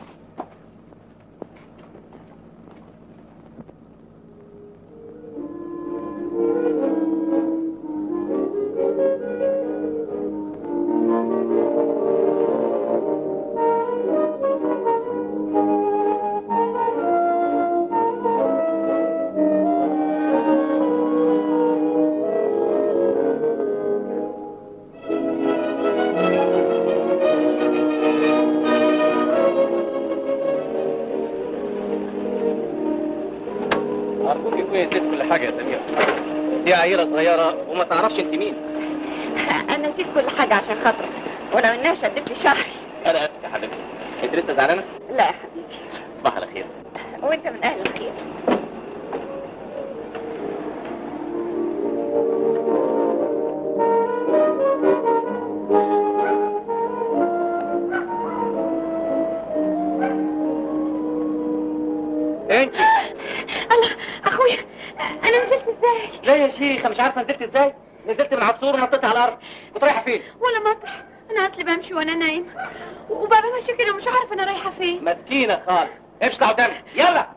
أرجوك تكوني نسيت كل حاجة يا سميرة دي عيلة صغيرة وما تعرفش انت مين انا نسيت كل حاجه عشان خاطرك ولو انها شدت لي شهري أنا آسف يا حبيبتي انت لسه زعلانة؟ لا يا حبيبي تصبح على خير وانت من اهل الخير انت الله اخويا انا نزلت ازاي لا يا شيخة مش عارفة نزلت ازاي؟ نزلت من على السور ونطيت على الأرض كنت رايحة فين؟ ولا مطرح انا اصلي بمشي وانا نايم وبابا ماشي كده ومش عارفه انا رايحه فين مسكينة خالص امشي اطلع قدامي يلا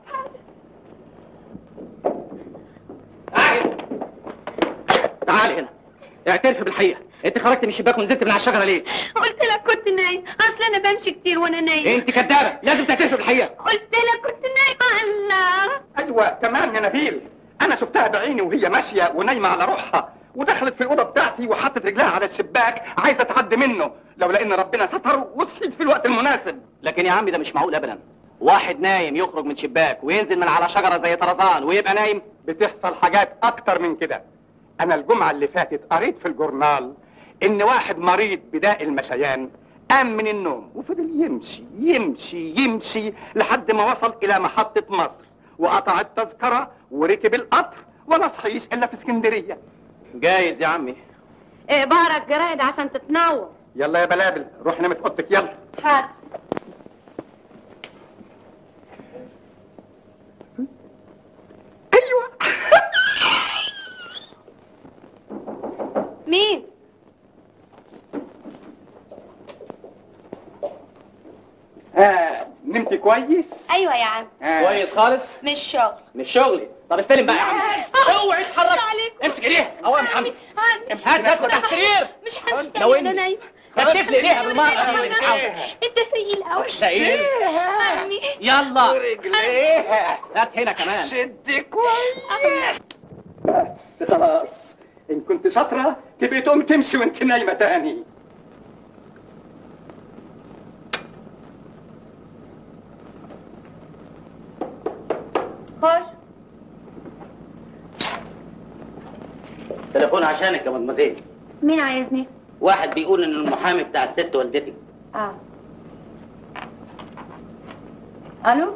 تعالي تعالي هنا اعترفي بالحقيقة انت خرجت من الشباك ونزلت من على الشجرة ليه؟ قلت لك كنت نايم اصل انا بمشي كتير وانا نايم انت كدابة لازم تعترفي بالحقيقة قلت لك كنت نايمه الله ايوه تمام يا نبيل انا شفتها بعيني وهي ماشيه ونايمه على روحها ودخلت في الاوضه بتاعتي وحطت رجلها على الشباك عايزه تعدي منه لولا ان ربنا ستر وصحيت في الوقت المناسب لكن يا عمي ده مش معقول ابدا واحد نايم يخرج من شباك وينزل من على شجرة زي طرزان ويبقى نايم بتحصل حاجات اكتر من كده انا الجمعه اللي فاتت قريت في الجورنال ان واحد مريض بداء المشيان قام من النوم وفضل يمشي يمشي يمشي لحد ما وصل الى محطه مصر وقطع التذكره وركب القطر ولا صحيش الا في اسكندريه جايز يا عمي ايه بقرا الجرايد عشان تتنور يلا يا بلابل روح نام في اوضتك يلا حاضر ايوه مين ها نمتي كويس ايوه يا عم ها. كويس خالص مش شغل مش شغلي طب استلم بقى يا عم اوعي تتحرك عليك. امسك ايديها قوم يا عم عمي هات هات تحت السرير مش همشي لو تاني انا إني- نايمه هتشوف لي ايديها بالمره انت سيء قوي سعيد عمي يلا رجليها هات هنا كمان شد كويس بس خلاص ان كنت شاطره تبقي تقوم تمشي وانت نايمه تاني خش تليفون عشانك يا مدمزيل مين عايزني واحد بيقول ان المحامي بتاع الست والدتي اه الو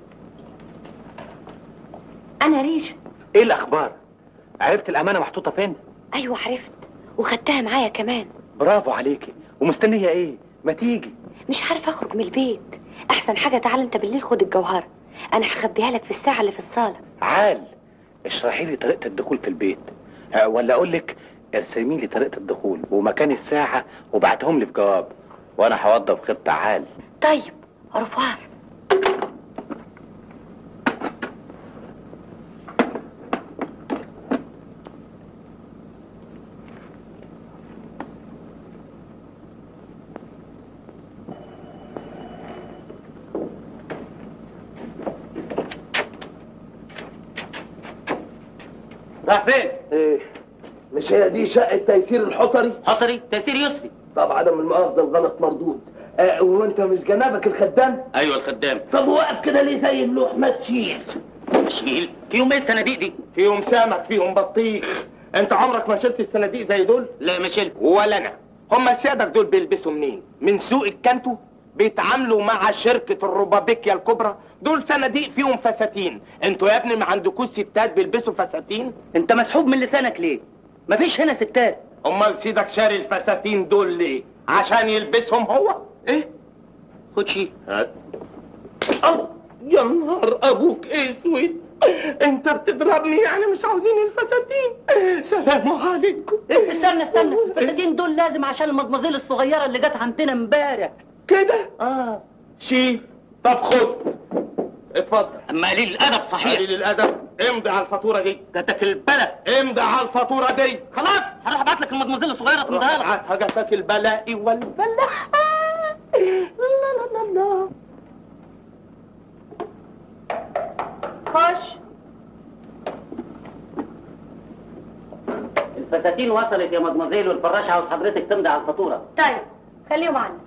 انا ريشه ايه الاخبار عرفت الامانه محطوطه فين ايوه عرفت وخدتها معايا كمان برافو عليكي ومستنيه ايه ما تيجي مش عارفه اخرج من البيت احسن حاجه تعال انت بالليل خد الجوهره انا هخبيها لك في الساعه اللي في الصاله عال اشرحي لي طريقه الدخول في البيت ها، ولا اقول لك ارسمي لي طريقه الدخول ومكان الساعه وبعتهم لي في جواب وانا هوضب خطه عال طيب رفار راح فين؟ ايه مش هي دي شقه تيسير الحصري حصري تيسير يسري طب عدم المؤاخذه الغلط مردود آه وانت مش جنابك الخدام ايوه الخدام طب واقف كده ليه زي اللوح ما تشيل شيل فيهم ايه الصناديق دي فيهم سمك فيهم بطيخ انت عمرك ما شلت الصناديق زي دول لا ما شلت ولا انا هم سيادك دول بيلبسوا منين من سوق الكانتو بيتعاملوا مع شركة الروبابيكيا الكبرى دول صناديق فيهم فساتين انتوا يا ابني ما عندكوش ستات بيلبسوا فساتين انت مسحوب من لسانك ليه مفيش هنا ستات امال سيدك شاري الفساتين دول ليه عشان يلبسهم هو ايه خد شيل هات الله يا نهار ابوك اسود انت بتضربني يعني مش عاوزين الفساتين سلام عليكم استنى استنى الفساتين دول لازم عشان المضمزيل الصغيره اللي جت عندنا امبارح كده اه شيل طب خد اتفضل اما قليل الادب صحيح قليل الادب امضي على الفاتوره دي جاتك البلد امضي على الفاتوره دي خلاص هروح ابعت لك المضمزيل الصغيره تمضيها لك هات جاتك البلاء والبلاء لا لا لا لا خش الفساتين وصلت يا مضمزيل والفراش عاوز حضرتك تمضي على الفاتوره طيب خليهم عندك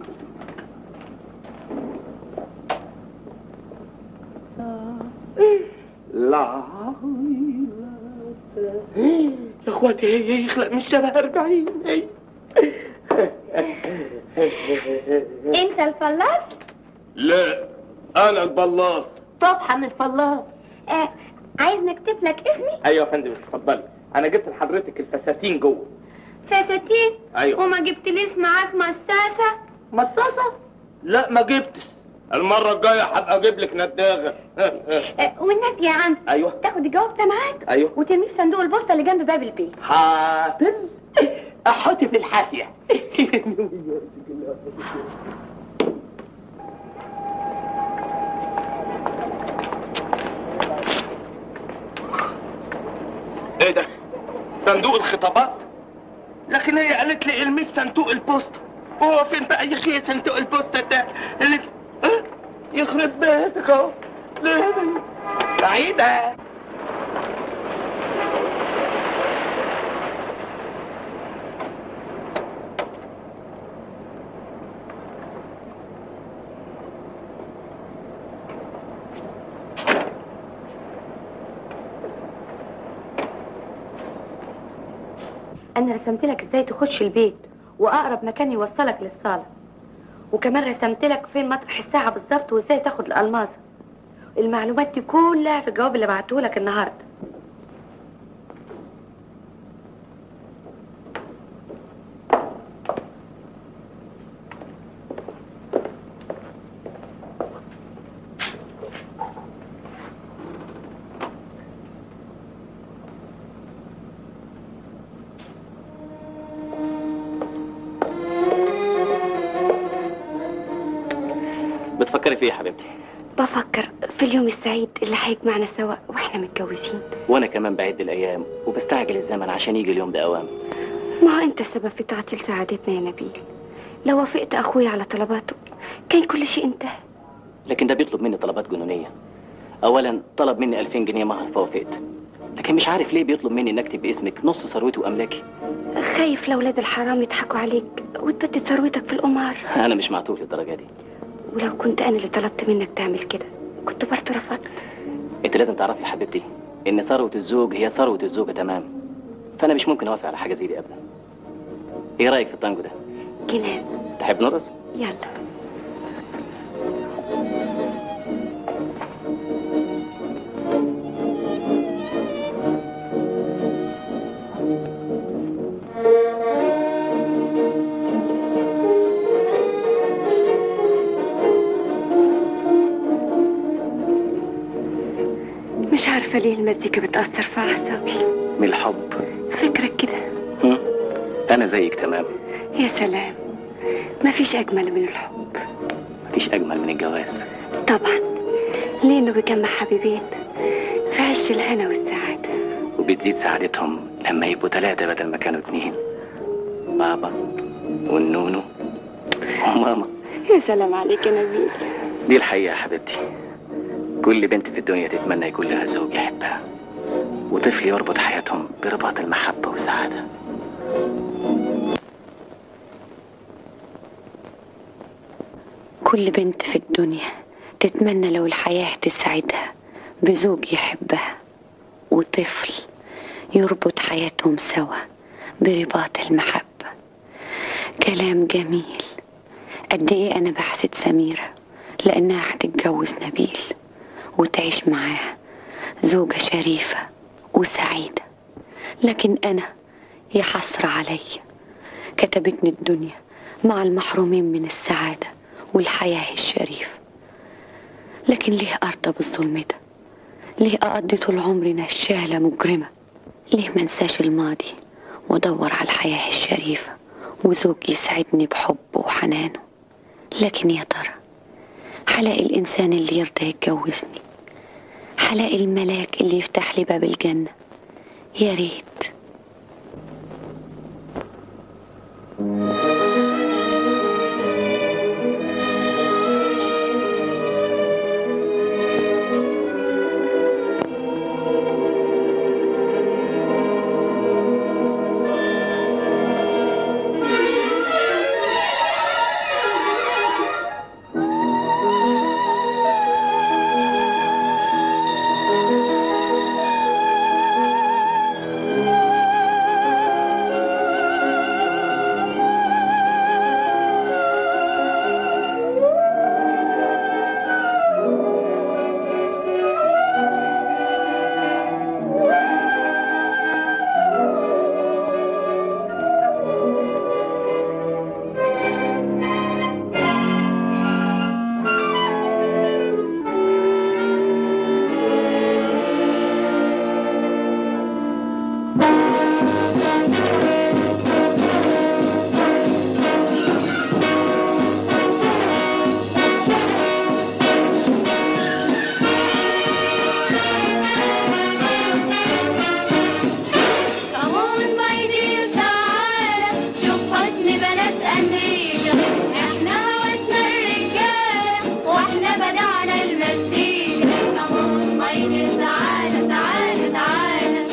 لا يا اخواتي هي يخلق مش شبه 40 هي انت الفلاس لا انا البلاص طبعا الفلاس آه عايز نكتب لك اسمي ايوه يا فندم اتفضلي انا جبت لحضرتك الفساتين جوه فساتين ايوه وما جبتليش معاك مساسة مصاصه لا ما جبتش المره الجايه هبقى اجيب لك نداغه آه والنبي يا عم ايوه تاخد الجواب ده معاك ايوه وترميه في صندوق البوسطة اللي جنب باب البيت حاضر احط في الحافيه ايه ده صندوق الخطابات لكن هي قالت لي ارميه في صندوق البوسطه هو فين بقى يا اخي صندوق البوسطه ده اللي أه؟ يخرب بيتك اهو ليه سعيده انا رسمت لك ازاي تخش البيت واقرب مكان يوصلك للصاله وكمان رسمت لك فين مطرح الساعه بالظبط وازاي تاخد الالماظه المعلومات دي كلها في الجواب اللي بعته لك النهارده بتفكري في ايه يا حبيبتي بفكر في اليوم السعيد اللي هيجمعنا سوا واحنا متجوزين وانا كمان بعد الايام وبستعجل الزمن عشان يجي اليوم ده اوام ما هو انت السبب في تعطيل سعادتنا يا نبيل لو وافقت اخويا على طلباته كان كل شيء انتهى لكن ده بيطلب مني طلبات جنونيه اولا طلب مني 2000 جنيه مهر فوافقت لكن مش عارف ليه بيطلب مني ان اكتب باسمك نص ثروتي واملاكي خايف لأولاد الحرام يضحكوا عليك وتبدد ثروتك في القمار انا مش معتوه للدرجه دي ولو كنت انا اللي طلبت منك تعمل كده كنت برضه رفضت انت لازم تعرفي يا حبيبتي ان ثروه الزوج هي ثروه الزوجه تمام فانا مش ممكن اوافق على حاجه زي دي ابدا ايه رايك في التانجو ده جنان تحب نرقص يلا مش عارفة ليه المزيكا بتأثر في أعصابي من الحب فكرك كده هم؟ انا زيك تمام يا سلام مفيش أجمل من الحب مفيش اجمل من الجواز طبعا لأنه بيجمع حبيبين في عش الهنا والسعادة وبتزيد سعادتهم لما يبقوا ثلاثة بدل ما كانوا اتنين بابا والنونو وماما يا سلام عليك يا نبيل دي الحقيقة يا حبيبتي كل بنت في الدنيا تتمنى يكون لها زوج يحبها وطفل يربط حياتهم برباط المحبة والسعادة كل بنت في الدنيا تتمنى لو الحياة تسعدها بزوج يحبها وطفل يربط حياتهم سوا برباط المحبة كلام جميل قد ايه انا بحسد سميرة لانها هتتجوز نبيل وتعيش معاه زوجة شريفة وسعيدة لكن انا يا حسرة عليا كتبتني الدنيا مع المحرومين من السعادة والحياة الشريفة لكن ليه أرضى بالظلم ده ليه أقضي طول عمري نشالة مجرمة ليه ما انساش الماضي وادور على الحياة الشريفة وزوج يسعدني بحبه وحنانه لكن يا ترى هلاقي الإنسان اللي يرضى يتجوزني هلاقي الملاك اللي يفتح لي باب الجنة يا ريت كمون ماي دير تعالى شوف حسن بنات أمريكا احنا هوسنا الرجالة واحنا بدعنا المزيكا كمون ماي دير تعالى تعالى تعالى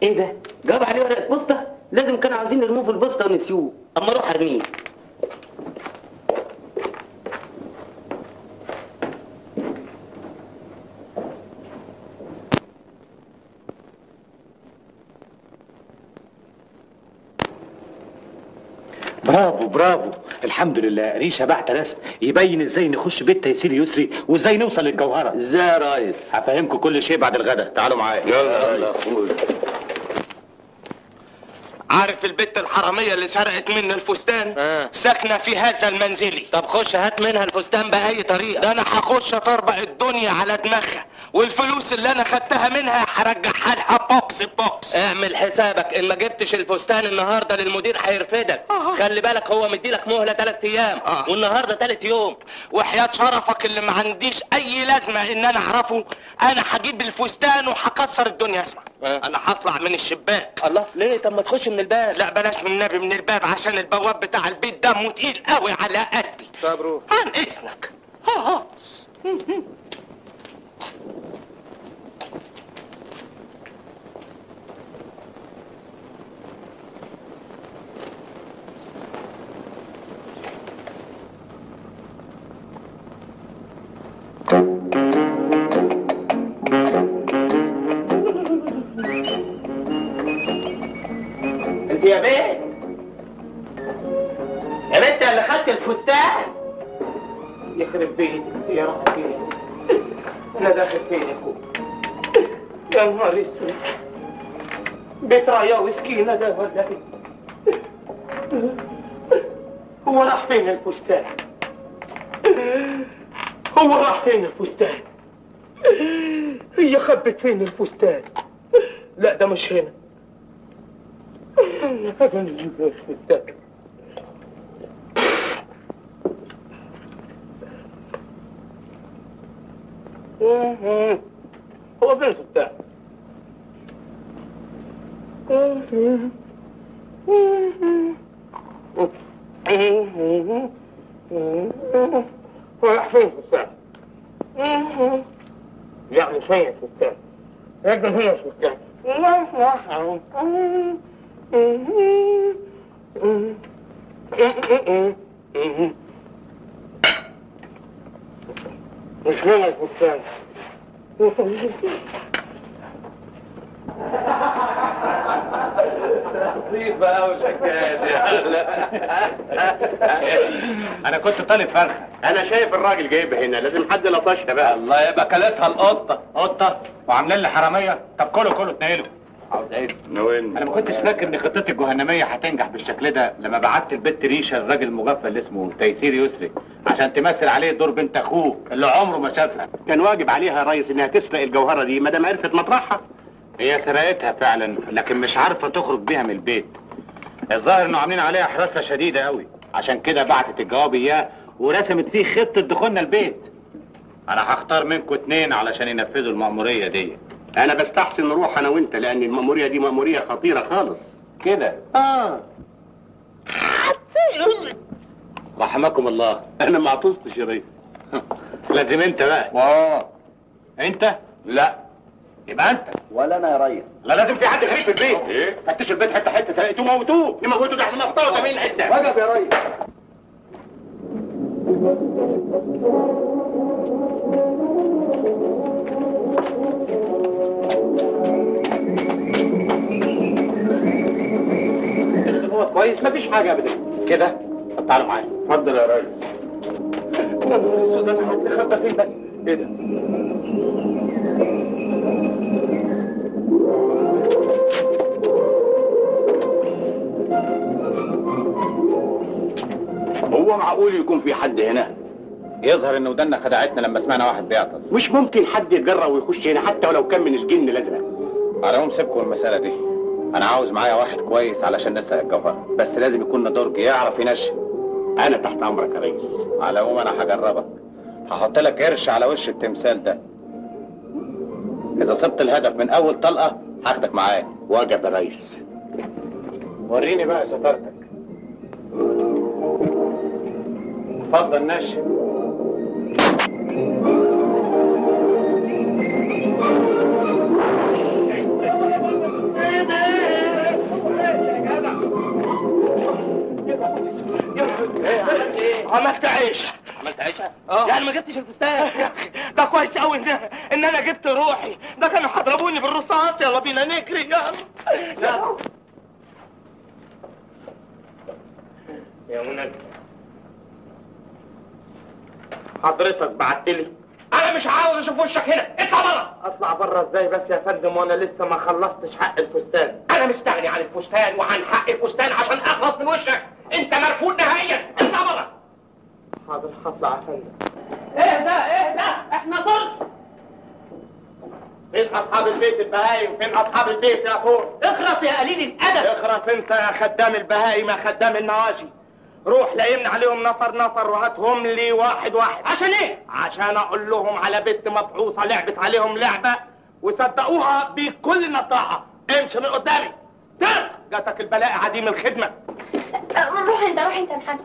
ايه ده؟ جاب عليه ورقه بوسطه؟ لازم كانوا عاوزين يرموه في البوسطه ونسيوه اما اروح ارميه برافو برافو الحمد لله ريشه بعت رسم يبين ازاي نخش بيت تيسير يسري وازاي نوصل للجوهره ازاي يا ريس هفهمكم كل شيء بعد الغدا تعالوا معايا يلا عارف البت الحرامية اللي سرقت مني الفستان؟ آه. ساكنة في هذا المنزلي طب خش هات منها الفستان بأي طريقة ده انا هخش اطربق الدنيا على دماغها والفلوس اللي انا خدتها منها هرجعها لها بوكس بوكس اعمل حسابك ان ما جبتش الفستان النهارده للمدير هيرفدك آه. خلي بالك هو مديلك مهله ثلاث ايام آه. والنهارده ثالث يوم وحياة شرفك اللي ما عنديش اي لازمة ان انا اعرفه انا هجيب الفستان وهكسر الدنيا اسمع آه. انا هطلع من الشباك الله ليه طب ما تخش من الباب لا بلاش من النبي من الباب عشان البواب بتاع البيت دمه تقيل قوي على قلبي طب روح عن اذنك ها ها انت يا بنت يا بنت اللي خدت الفستان يخرب بيتك يا رب فين انا داخل فين يا اخويا يا نهار اسود بيت رايا وسكينة ده ولا ايه هو راح فين الفستان هو راح فين الفستان هي خبت فين الفستان لا ده مش هنا هذا الفستان هو فين الفستان راح فين الفستان يعني فين الفستان لكن هنا الفستان مش هنا الفستان لطيفة أوي الحكاية دي أنا كنت طالب فرخة انا شايف الراجل جايبها هنا لازم حد لطشها بقى الله يبقى كلتها القطة قطة وعاملين لي حرامية طب كله كله اتنقلوا عاوز ايه؟ نوين انا ما كنتش فاكر ان خطتي الجهنميه هتنجح بالشكل ده لما بعت البت ريشه الراجل المغفل اللي اسمه تيسير يسري عشان تمثل عليه دور بنت اخوه اللي عمره ما شافها كان واجب عليها يا ريس انها تسرق الجوهره دي ما دام عرفت مطرحها هي سرقتها فعلا لكن مش عارفه تخرج بيها من البيت الظاهر انه عاملين عليها حراسه شديده قوي عشان كده بعتت الجواب اياه ورسمت فيه خطه دخولنا البيت انا هختار منكم اتنين علشان ينفذوا المأمورية دي انا بستحسن نروح انا وانت لان المأمورية دي مأمورية خطيرة خالص كده اه رحمكم الله انا ما عطستش يا ريس لازم انت بقى اه انت لا يبقى انت ولا انا يا ريس لا لازم في حد غريب في البيت ايه فتشوا البيت حته حته تلاقيتوه موتوه يموتوا ده احنا نقطعه 80 حتة وقف يا ريس هو كويس مفيش حاجة ابدا كده طب تعالوا معايا اتفضل يا ريس يا نهار اسود انا هستخبى فين بس ايه ده هو معقول يكون في حد هنا يظهر ان ودنا خدعتنا لما سمعنا واحد بيعطس مش ممكن حد يتجرأ ويخش هنا حتى ولو كان من الجن الازرق على العموم سيبكم من المسألة دي انا عاوز معايا واحد كويس علشان نسرق الجوهرة بس لازم يكون درج يعرف ينشن انا تحت امرك يا ريس على العموم انا هجربك هحط لك قرش على وش التمثال ده اذا صبت الهدف من اول طلقة هاخدك معايا واجب يا ريس وريني بقى شطارتك اتفضل نشن ايه ده عملت عيشه عملت عيشه اه يعني ما جبتش الفستان يا أخي، ده كويس قوي ان ان انا جبت روحي ده كانوا هيضربوني بالرصاص يلا بينا نجري يلا يلا يا منى حضرتك بعت لي انا مش عاوز اشوف وشك هنا اطلع بره اطلع بره ازاي بس يا فندم وانا لسه ما خلصتش حق الفستان انا مستغني عن الفستان وعن حق الفستان عشان اخلص من وشك انت مرفوض نهائيا اطلع بره حاضر هطلع يا فندم اهدى اهدى احنا ضرب فين اصحاب البيت البهايم فين اصحاب البيت يا فور اخرس يا قليل الادب اخرس انت يا خدام البهايم يا خدام المواشي روح لقينا عليهم نفر نفر وهاتهم لي واحد واحد عشان ايه عشان اقول لهم على بنت مفعوصه لعبت عليهم لعبه وصدقوها بكل نطاعه امشي من قدامي ترك جاتك البلاء عديم الخدمه روح انت روح انت يا محمد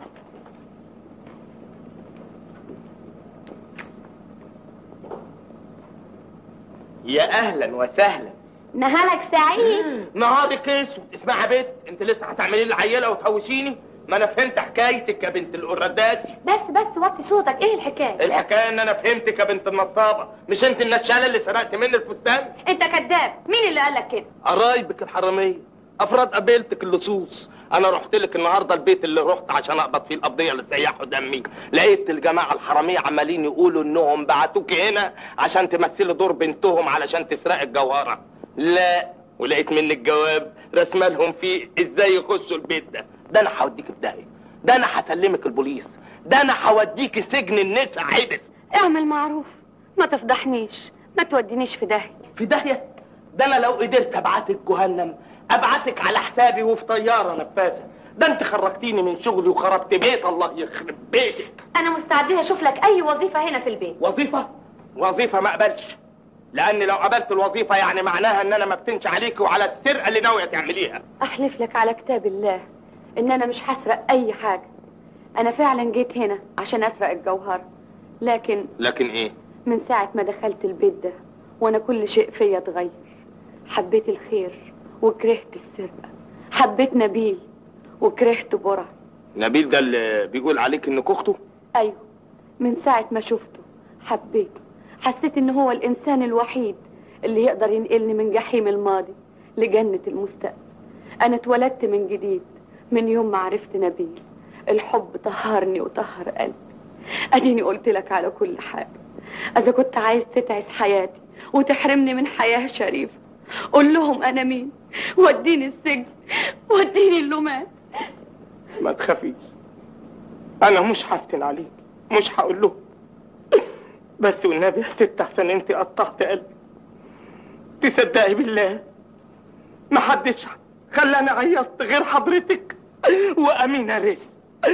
يا اهلا وسهلا نهارك سعيد نهارك اسود اسمعي يا بنت انت لسه هتعملي لي العيله وتهوشيني ما انا فهمت حكايتك يا بنت القردات بس بس وطي صوتك ايه الحكايه الحكايه ان انا فهمتك يا بنت النصابه مش انت النشاله اللي سرقت مني الفستان انت كذاب مين اللي قالك كده قرايبك الحراميه افراد قبيلتك اللصوص انا رحت لك النهارده البيت اللي رحت عشان اقبض فيه القبضيه اللي سيحوا دمي لقيت الجماعه الحراميه عمالين يقولوا انهم بعتوك هنا عشان تمثلي دور بنتهم علشان تسرق الجوهره لا ولقيت منك جواب رسمه لهم فيه ازاي يخشوا البيت ده ده انا هوديك في داهيه ده انا هسلمك البوليس ده انا هوديك سجن النساء عدل اعمل معروف ما تفضحنيش ما تودينيش في داهية في داهيه ده انا لو قدرت ابعتك جهنم ابعتك على حسابي وفي طياره نفاثه ده انت خرجتيني من شغلي وخربت بيت الله يخرب بيتك انا مستعدة اشوف لك اي وظيفة هنا في البيت وظيفه وظيفه ما اقبلش لان لو قبلت الوظيفه يعني معناها ان انا ما بتنش عليك وعلى السرقه اللي ناويه تعمليها احلف لك على كتاب الله ان انا مش هسرق اي حاجة انا فعلا جيت هنا عشان اسرق الجوهرة لكن لكن ايه من ساعة ما دخلت البيت ده وانا كل شيء فيا اتغير حبيت الخير وكرهت السرقة حبيت نبيل وكرهت برع نبيل ده اللي بيقول عليك انك اخته ايوه من ساعة ما شفته حبيته حسيت ان هو الانسان الوحيد اللي يقدر ينقلني من جحيم الماضي لجنة المستقبل انا اتولدت من جديد من يوم ما عرفت نبيل الحب طهرني وطهر قلبي اديني قلت لك على كل حاجة اذا كنت عايز تتعس حياتي وتحرمني من حياة شريفة قول لهم انا مين وديني السجن وديني اللومات ما تخافيش انا مش هفتن عليك مش هقول له بس والنبي يا ست احسن انت قطعت قلبي تصدقي بالله ما حدش خلاني عيطت غير حضرتك وامينه رزق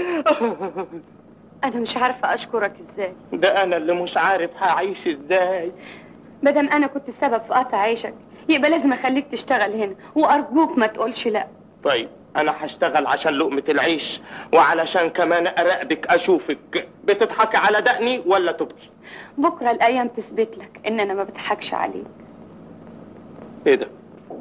انا مش عارفة اشكرك ازاي ده انا اللي مش عارف هعيش ازاي مادام انا كنت السبب في قطع عيشك يبقى لازم اخليك تشتغل هنا وارجوك ما تقولش لا طيب انا هشتغل عشان لقمة العيش وعلشان كمان اراقبك اشوفك بتضحكي على دقني ولا تبكي بكره الايام تثبت لك ان انا ما بضحكش عليك ايه ده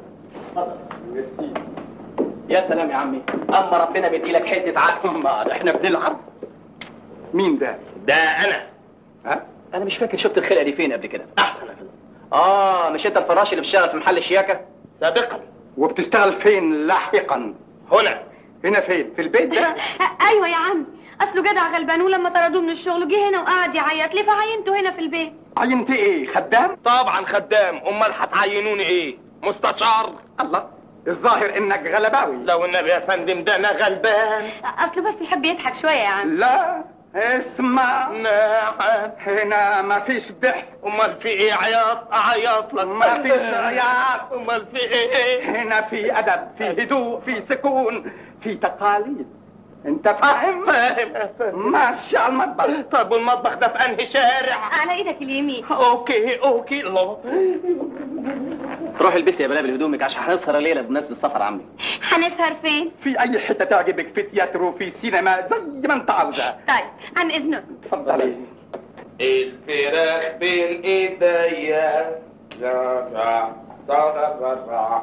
يا سلام يا عمي اما ربنا بيديلك حته عقل ما احنا بنلعب مين ده ده انا ها انا مش فاكر شفت الخلقه دي فين قبل كده احسن يا فندم اه مش انت الفراش اللي بتشتغل في محل الشياكه سابقا وبتشتغل فين لاحقا هنا هنا فين في البيت ده ايوه يا عم اصله جدع غلبان ولما طردوه من الشغل جه هنا وقعد يعيط لي فعينته هنا في البيت عينت ايه خدام طبعا خدام امال هتعينوني ايه مستشار الله الظاهر انك غلباوي لو النبي يا فندم ده انا غلبان اصله بس يحب يضحك شويه يا عم لا اسمع نعم هنا ما فيش ضحك امال في ايه عياط اعيط لك ما فيش عياط امال في ايه هنا في ادب في هدوء في سكون في تقاليد انت فاهم فاهم يا فندم ماشي على المطبخ طب والمطبخ ده في انهي شارع على ايدك اليمين اوكي اوكي الله روح البسي يا بلابل هدومك عشان هنسهر الليله بمناسبه السفر عمي هنسهر فين في اي حته تعجبك في تياترو في سينما زي ما انت عاوزه طيب عن اذنك اتفضلي الفراخ بين ايديا رجع صدى رجع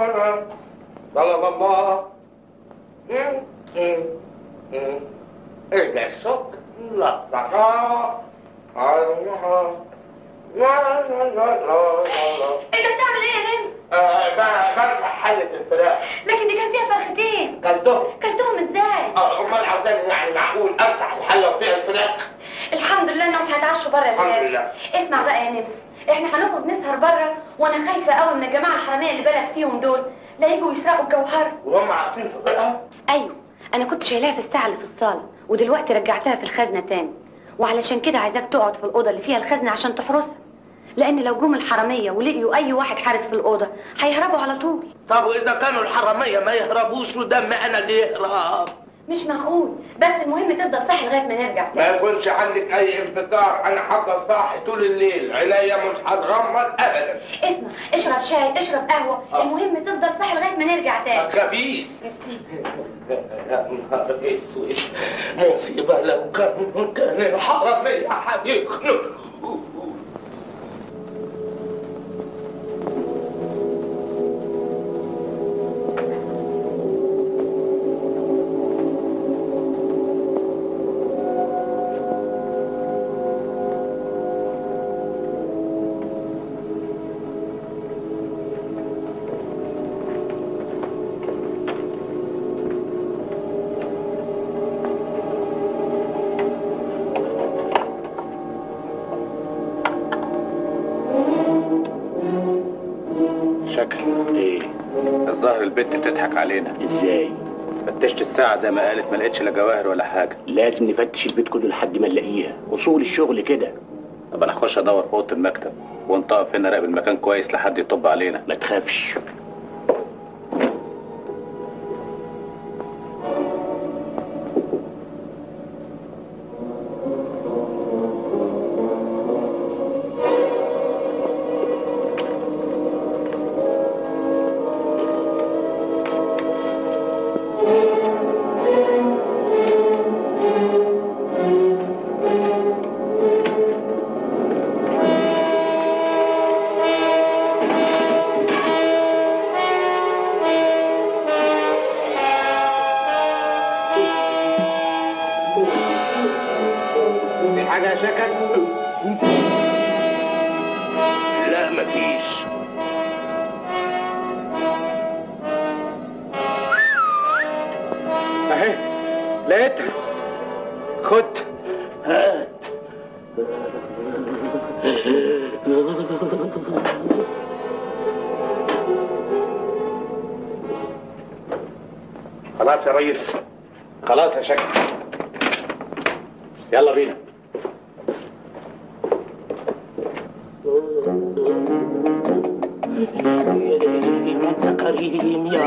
صلى الله ايه ده السكر لا لا لا لا لا لا لا انت بتعمل ايه يا نمس آه، ب- بمسح حلة الفراخ لكن دي كان فيها فرختين كلتهم كلتهم ازاي اه امال عاوزاني يعني معقول امسح الحلة وفيها الفراخ الحمد لله انهم هيتعشوا بره الحمد الليل لله اسمع بقى يا نمس احنا هنخرج نسهر بره وانا خايفه قوي من الجماعه الحراميه اللي بالك فيهم دول لا يجوا يسرقوا الجوهره وهم عارفين في بقى ايوه انا كنت شايلاها في الساعه اللي في الصاله ودلوقتي رجعتها في الخزنه تاني وعلشان كده عايزاك تقعد في الاوضه اللي فيها الخزنه عشان تحرسها لان لو جم الحراميه ولقيوا اي واحد حارس في الاوضه هيهربوا على طول طب واذا كانوا الحرامية ما يهربوش ودم انا اللي يهرب مش معقول بس المهم تفضل صاحي لغايه ما نرجع ما يكونش عندك اي انفجار انا هفضل صاحي طول الليل عينيا مش هتغمض ابدا اسمع اشرب شاي اشرب قهوه آه. المهم تفضل صاحي لغايه ما نرجع ما تاني تخافيش يا نهار اسود مصيبة لو كان كان الحرامية هيخنقوا شكل ايه الظاهر البت بتضحك علينا ازاي فتشت الساعة زي ما قالت ما لقيتش لا جواهر ولا حاجة لازم نفتش البيت كله لحد ما نلاقيها اصول الشغل كده طب انا اخش ادور في اوضه المكتب وانت اقف هنا راقب المكان كويس لحد يطب علينا ما تخافش في حاجة يا شكل؟ لا مفيش اهي لقيتها خد هات خلاص يا ريس خلاص يا شكل يلا بينا يا كريم يا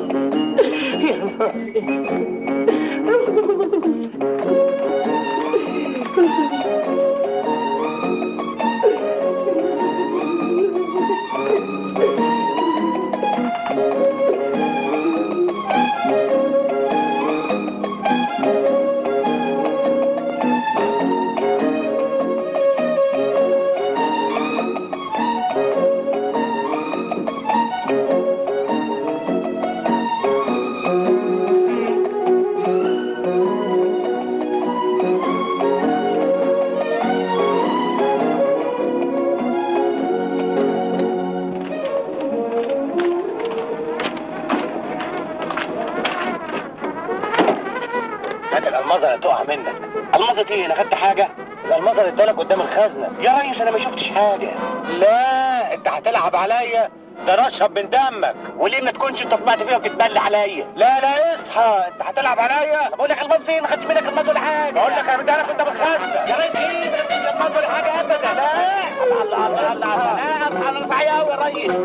هات الالمظه اللي تقع منك المظه ايه انا خدت حاجه الالمظه اللي ادالك قدام الخزنه يا ريس انا ما شفتش حاجه لا انت هتلعب عليا ده رشب من دمك وليه ما تكونش انت طمعت فيها وتتبلى عليا لا لا اصحى انت هتلعب عليا بقول لك المظه ايه ما خدتش منك المظه ولا حاجه بقول لك انا مديها لك قدام الخزنه يا ريس ايه ما خدتش المظه ولا حاجه ابدا لا الله الله الله الله لا اصحى انا صحيح قوي يا ريس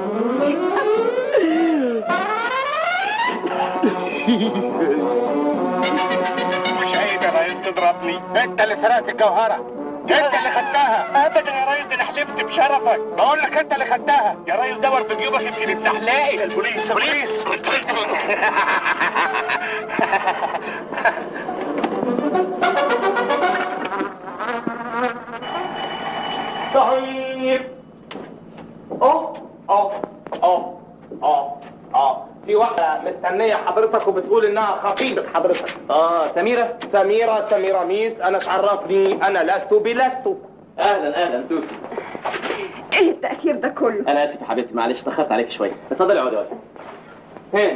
مش عيب يا ريس تضربني انت اللي سرقت الجوهره انت اللي خدتها ابدا يا ريس ده انا حلفت بشرفك بقول لك انت اللي خدتها يا ريس دور في جيوبك يمكن اتزحلقي البوليس البوليس طيب اه اه اه اه اه في واحده مستنيه حضرتك وبتقول انها خطيبه حضرتك اه سميرة سميره سميره ميس انا ايش عرفني انا لست بلست اهلا اهلا سوسي ايه التأخير ده كله؟ انا اسف يا حبيبتي معلش اتاخرت عليك شويه اتفضلي اقعدي اقعدي هنا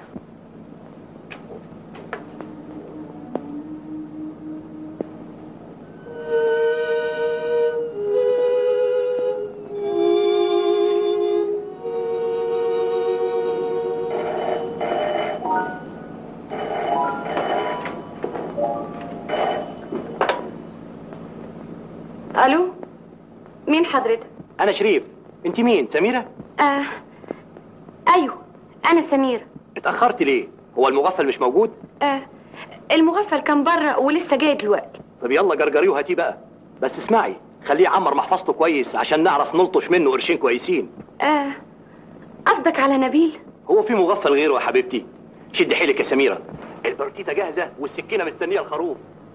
الو مين حضرتك؟ انا شريف انت مين سميرة آه ايوه انا سميرة اتاخرت ليه هو المغفل مش موجود آه المغفل كان بره ولسه جاي دلوقتي طب يلا جرجريه وهاتيه بقى بس اسمعي خليه يعمر محفظته كويس عشان نعرف نلطش منه قرشين كويسين آه قصدك على نبيل؟ هو في مغفل غيره يا حبيبتي شد حيلك يا سميرة البرتيتة جاهزة والسكينة مستنية الخروف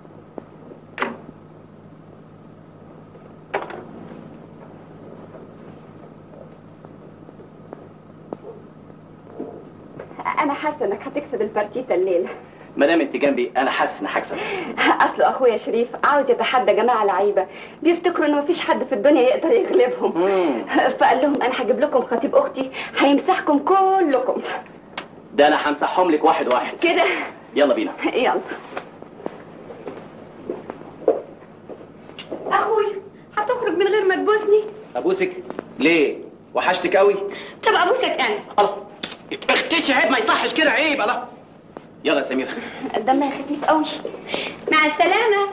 انا حاسه انك هتكسب البارتيتا الليله ما دام انت جنبي انا حاسس ان هكسب اصله اخويا شريف عاوز يتحدى جماعه لعيبه بيفتكروا ان مفيش حد في الدنيا يقدر يغلبهم فقال لهم انا هجيب لكم خطيب اختي هيمسحكم كلكم ده انا همسحهم لك واحد واحد كده يلا بينا يلا اخويا هتخرج من غير ما تبوسني ابوسك ليه وحشتك قوي طب ابوسك انا اختشي عيب ما يصحش كده عيب الله يلا يا سميرة دمها خفيف قوي مع السلامه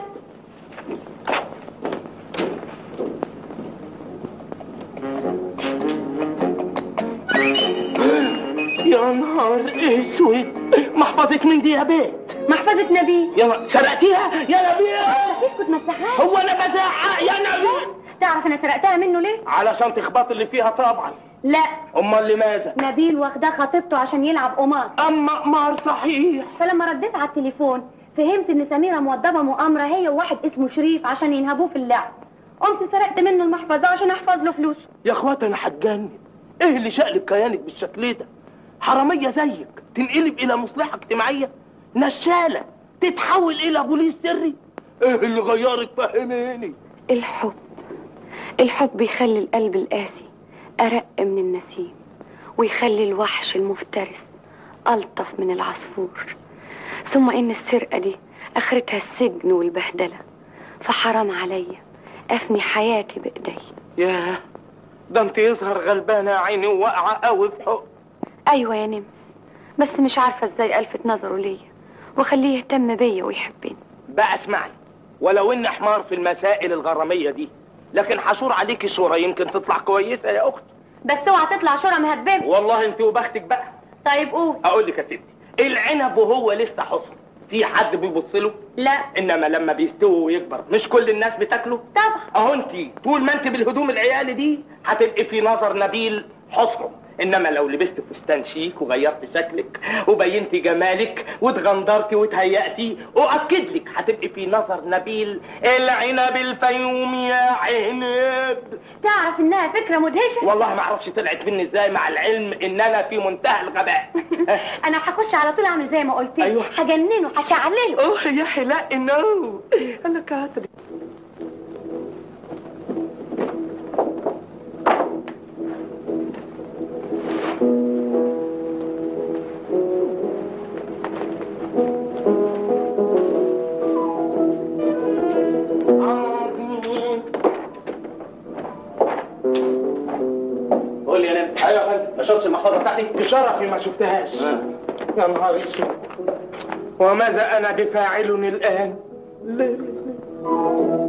يا نهار اسود محفظة مين دي يا بيت محفظه نبيل يلا سرقتيها يا نبيل اسكت ما تزعقش هو انا بزعق يا نبيل تعرف انا سرقتها منه ليه علشان تخبط اللي فيها طبعا لا امال لماذا نبيل واخداه خطيبته عشان يلعب قمار اما قمار صحيح فلما رديت على التليفون فهمت ان سميره موضبه مؤامره هي وواحد اسمه شريف عشان ينهبوه في اللعب قمت سرقت منه المحفظه عشان احفظ له فلوسه يا اخوات انا هتجنن ايه اللي شقلب كيانك بالشكل ده حراميه زيك تنقلب الى مصلحه اجتماعيه نشاله تتحول الى بوليس سري ايه اللي غيرك فهميني الحب الحب يخلي القلب القاسي أرق من النسيم ويخلي الوحش المفترس ألطف من العصفور ثم إن السرقة دي آخرتها السجن والبهدلة فحرام عليا أفني حياتي بإيدي ياه ده انت يظهر غلبانه يا عيني وواقعه قوي في حق أيوة يا نمس بس مش عارفة إزاي ألفت نظره ليا وأخليه يهتم بيا ويحبني بقى اسمعي ولو ان حمار في المسائل الغراميه دي لكن حشور عليكي شورى يمكن تطلع كويسه يا اختي بس اوعى تطلع شورى مهببه والله انت وبختك بقى طيب قول اقول لك يا ستي العنب وهو لسه حصن في حد بيبص له لا انما لما بيستوي ويكبر مش كل الناس بتاكله طبعا اهو انت طول ما انت بالهدوم العيال دي هتبقي في نظر نبيل حسنه انما لو لبست فستان شيك وغيرت شكلك وبينتي جمالك واتغندرتي وتهيأتي اؤكد لك هتبقي في نظر نبيل العنب الفيومي يا عنب تعرف انها فكره مدهشه والله ما اعرفش طلعت مني ازاي مع العلم ان انا في منتهى الغباء انا هخش على طول اعمل زي ما قلت لي أيوة. هجننه هشعلله اوه يا حلاق نو انا كاتب قول لي يا نمس ايوه يا فندم ما شفتش المحفظه بتاعتي بشرفي ما شفتهاش يا نهار اسود وماذا انا بفاعل الان لا لا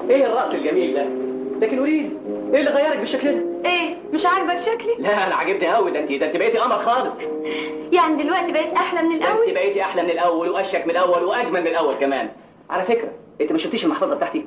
ايه الرقص الجميل ده لكن قولي لي ايه اللي غيرك بالشكل ده ايه مش عاجبك شكلي لا انا عجبني قوي ده انت ده انت بقيتي قمر خالص يعني دلوقتي بقيت احلى من ده الاول انت بقيتي احلى من الاول واشيك من الاول واجمل من الاول كمان على فكره انت ما شفتيش المحفظه بتاعتي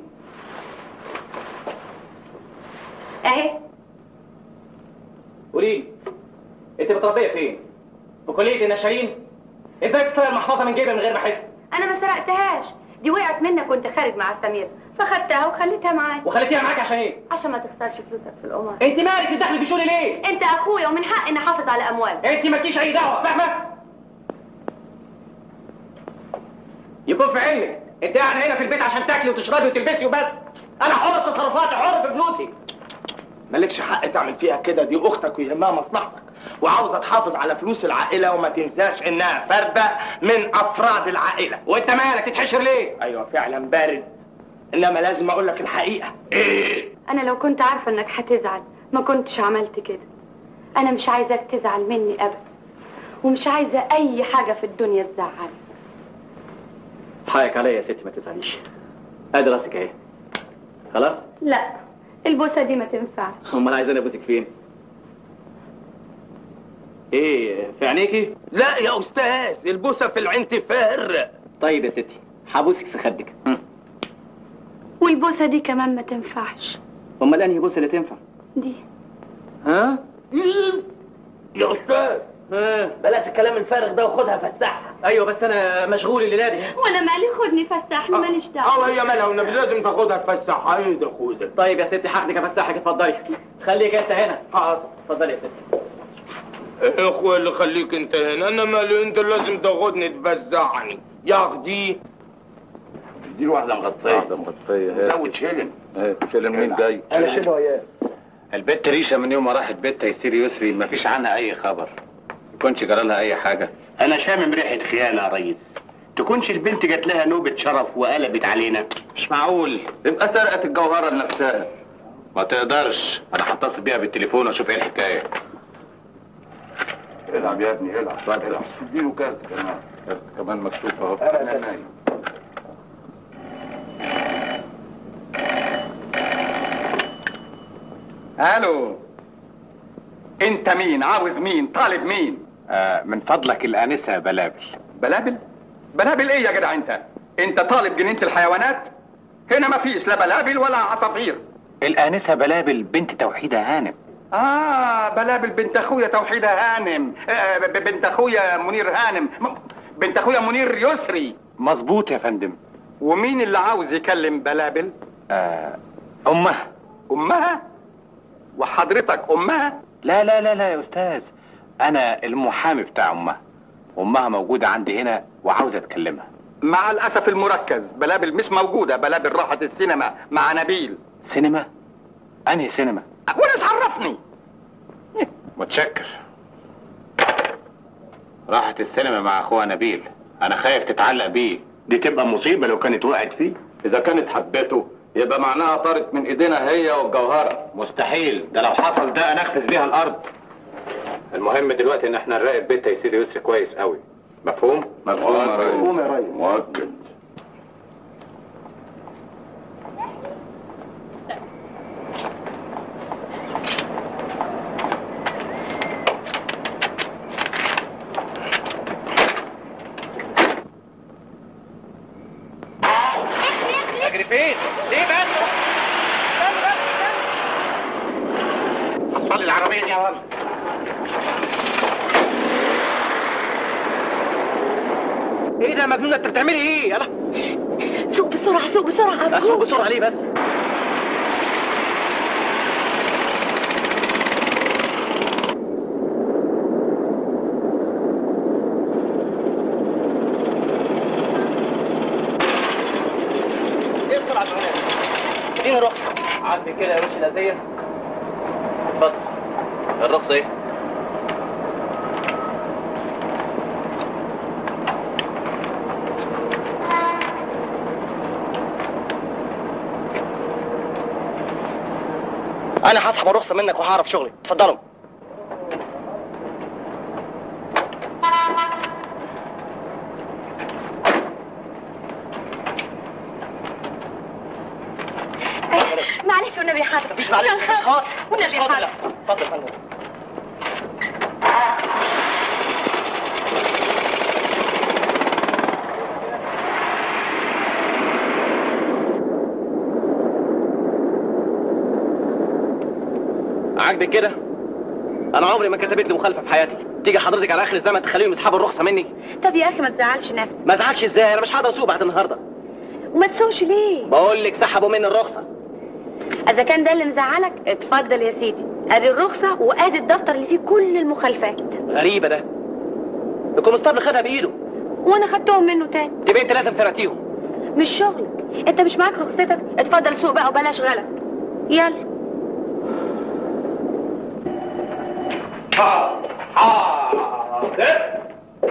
اهي قولي لي انت متربيه فين في كليه النشالين ازاي تسرق المحفظه من جيبي من غير ما احس انا ما سرقتهاش دي وقعت منك وانت خارج مع سمير فخدتها وخليتها معايا وخليتيها معاك عشان ايه عشان ما تخسرش فلوسك في القمار انت مالك تدخلي في شغلي ليه انت اخويا ومن حقي اني احافظ على اموالك انت مالكيش اي دعوه فاهمه يكون في علمك انت قاعد هنا في البيت عشان تاكلي وتشربي وتلبسي وبس انا حر في تصرفاتي حر في فلوسي مالكش حق تعمل فيها كده دي اختك ويهمها مصلحتك وعاوزه تحافظ على فلوس العائله وما تنساش انها فرده من افراد العائله وانت مالك تتحشر ليه ايوه فعلا بارد انما لازم اقول لك الحقيقه ايه انا لو كنت عارفه انك هتزعل ما كنتش عملت كده انا مش عايزاك تزعل مني ابدا ومش عايزه اي حاجه في الدنيا تزعلك حقك عليا يا ستي ما تزعليش ادي راسك اهي خلاص لا البوسه دي ما تنفعش امال عايزاني ابوسك فين ايه في عينيكي لا يا استاذ البوسه في العين تفرق طيب يا ستي هبوسك في خدك هم. والبوسه دي كمان ما تنفعش امال انهي بوسه اللي تنفع دي ها يا استاذ ها بلاش الكلام الفارغ ده وخدها فسحها ايوه بس انا مشغول الليله دي وانا مالي خدني فسحني ماليش اه دعوه هي مالها والنبي لازم تاخدها تفسحها ايه ده خدها طيب يا ستي هاخدك افسحك اتفضلي خليك انت هنا حاضر اتفضلي يا ستي يا اخويا اللي خليك انت هنا انا مالي انت لازم تاخدني تفزعني ياخدي اديله واحدة مغطية واحدة مغطية زود شيلن شيلن مين جاي؟ انا شيله وياه البت ريشه من يوم ما راحت بيت تيسير يسري مفيش عنها اي خبر يكونش جرى لها اي حاجه أنا شامم ريحة خيانة يا ريس تكونش البنت جات لها نوبة شرف وقلبت علينا مش معقول يبقى سرقت الجوهرة لنفسها ما تقدرش انا هتصل بيها بالتليفون واشوف ايه الحكايه العب يا ابني العب العب اديله كارت كمان كارت كمان مكتوب اهو أنا نايم الو انت مين عاوز مين طالب مين آه من فضلك الانسه بلابل بلابل بلابل ايه يا جدع انت انت طالب جنينة الحيوانات هنا مفيش لا بلابل ولا عصافير الانسه بلابل بنت توحيده هانم اه بلابل بنت اخويا توحيدة هانم آه ب- بنت اخويا منير هانم م- بنت اخويا منير يسري مظبوط يا فندم ومين اللي عاوز يكلم بلابل آه امها امها وحضرتك امها لا لا لا لا يا استاذ انا المحامي بتاع امها امها موجوده عندي هنا وعاوزه اتكلمها مع الاسف المركز بلابل مش موجودة بلابل راحت السينما مع نبيل سينما انهي سينما وانا عرفني متشكر راحت السينما مع اخوها نبيل انا خايف تتعلق بيه دي تبقى مصيبة لو كانت وقعت فيه اذا كانت حبته يبقى معناها طارت من ايدينا هي والجوهرة مستحيل ده لو حصل ده انخفز بيها الارض المهم دلوقتي ان احنا نراقب بيت تيسير يسري كويس قوي مفهوم مفهوم يا ريس مفهوم يا ريس مؤكد اجري فين ليه بس حصل لي العربيه دي يا ولد ايه ده يا مجنونه انت بتعملي ايه يلا سوق بسرعه سوق بسرعه اسوق بسرعه ليه بس ايه السرعه العاليه اديني رخصه عدي كده يا وش الازيه اتفضل الرخصه ايه انا هسحب الرخصه منك وهعرف شغلي اتفضلوا والنبي حاضر مفيش معلش عشان مفيش خاطر. خاطر والنبي مفيش خاطر حاضر لا. اتفضل يا فندم عاجبك كده انا عمري ما كتبت لي مخالفه في حياتي تيجي حضرتك على اخر الزمن تخليهم يسحبوا الرخصه مني طب يا اخي ما تزعلش نفسك ما ازعلش ازاي انا مش هقدر اسوق بعد النهارده وما تسوقش ليه بقول لك سحبوا مني الرخصه اذا كان ده اللي مزعلك اتفضل يا سيدي ادي الرخصه وادي الدفتر اللي فيه كل المخالفات غريبه ده الكونستابل خدها بايده وانا خدتهم منه تاني يبقى انت لازم تراتيهم مش شغلك انت مش معاك رخصتك اتفضل سوق بقى وبلاش غلط يلا حاضر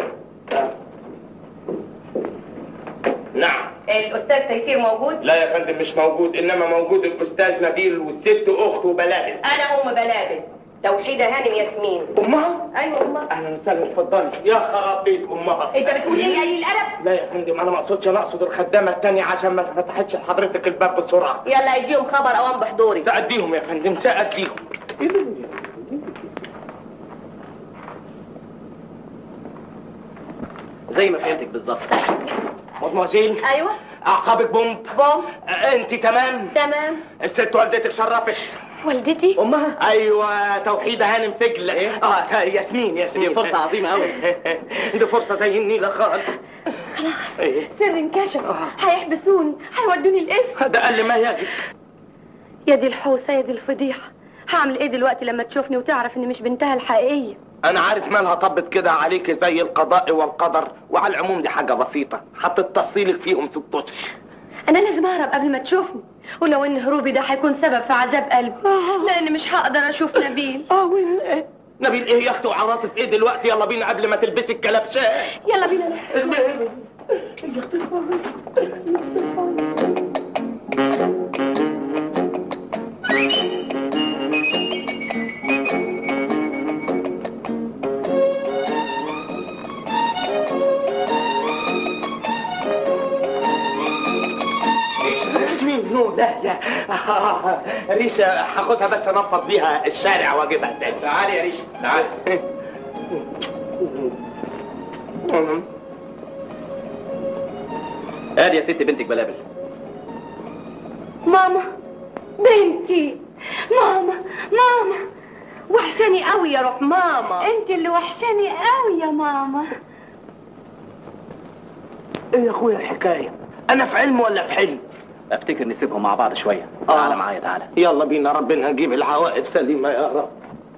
نعم الاستاذ تيسير موجود لا يا فندم مش موجود انما موجود الاستاذ نبيل والست اخته بلابل انا ام بلابل توحيدة هانم ياسمين امها ايوه امها اهلا وسهلا اتفضلي يا خراب بيت امها انت بتقول ايه يا قليل الادب لا يا فندم انا ما اقصدش انا اقصد الخدامه الثانيه عشان ما فتحتش لحضرتك الباب بسرعه يلا اديهم خبر اوام بحضوري سأديهم يا فندم سأديهم زي ما فهمتك بالظبط مدموزيل ايوه اعصابك بومب بوم انت تمام تمام الست والدتك شرفت والدتي امها ايوه توحيدة هانم فجل إيه؟ اه ياسمين ياسمين دي فرصة عظيمة أوي. دي فرصة زي النيلة خالص ايه سر انكشف هيحبسوني هيودوني القسم ده اقل ما يجب يا دي الحوسه يا دي الفضيحه هعمل ايه دلوقتي لما تشوفني وتعرف اني مش بنتها الحقيقيه انا عارف مالها طبت كده عليك زي القضاء والقدر وعلى العموم دي حاجة بسيطة هتتصيلك فيهم ست اشهر انا لازم اهرب قبل ما تشوفني ولو ان هروبي ده هيكون سبب في عذاب قلبي لان مش هقدر اشوف نبيل اه وين ايه نبيل ايه يا اختي وعواطف ايه دلوقتي يلا بينا قبل ما تلبسي الكلبشات يلا بينا نحن. مين نو لا لا ريشة هاخدها بس انفض بيها الشارع واجيبها تاني تعالي يا ريشه تعالي ادي يا ست بنتك بلابل ماما بنتي ماما ماما وحشاني قوي يا روح ماما انت اللي وحشاني قوي يا ماما ايه يا اخويا الحكاية انا في علم ولا في حلم افتكر نسيبهم مع بعض شويه آه. تعالى معايا تعالى يلا بينا ربنا يجيب العواقب سليمة يا رب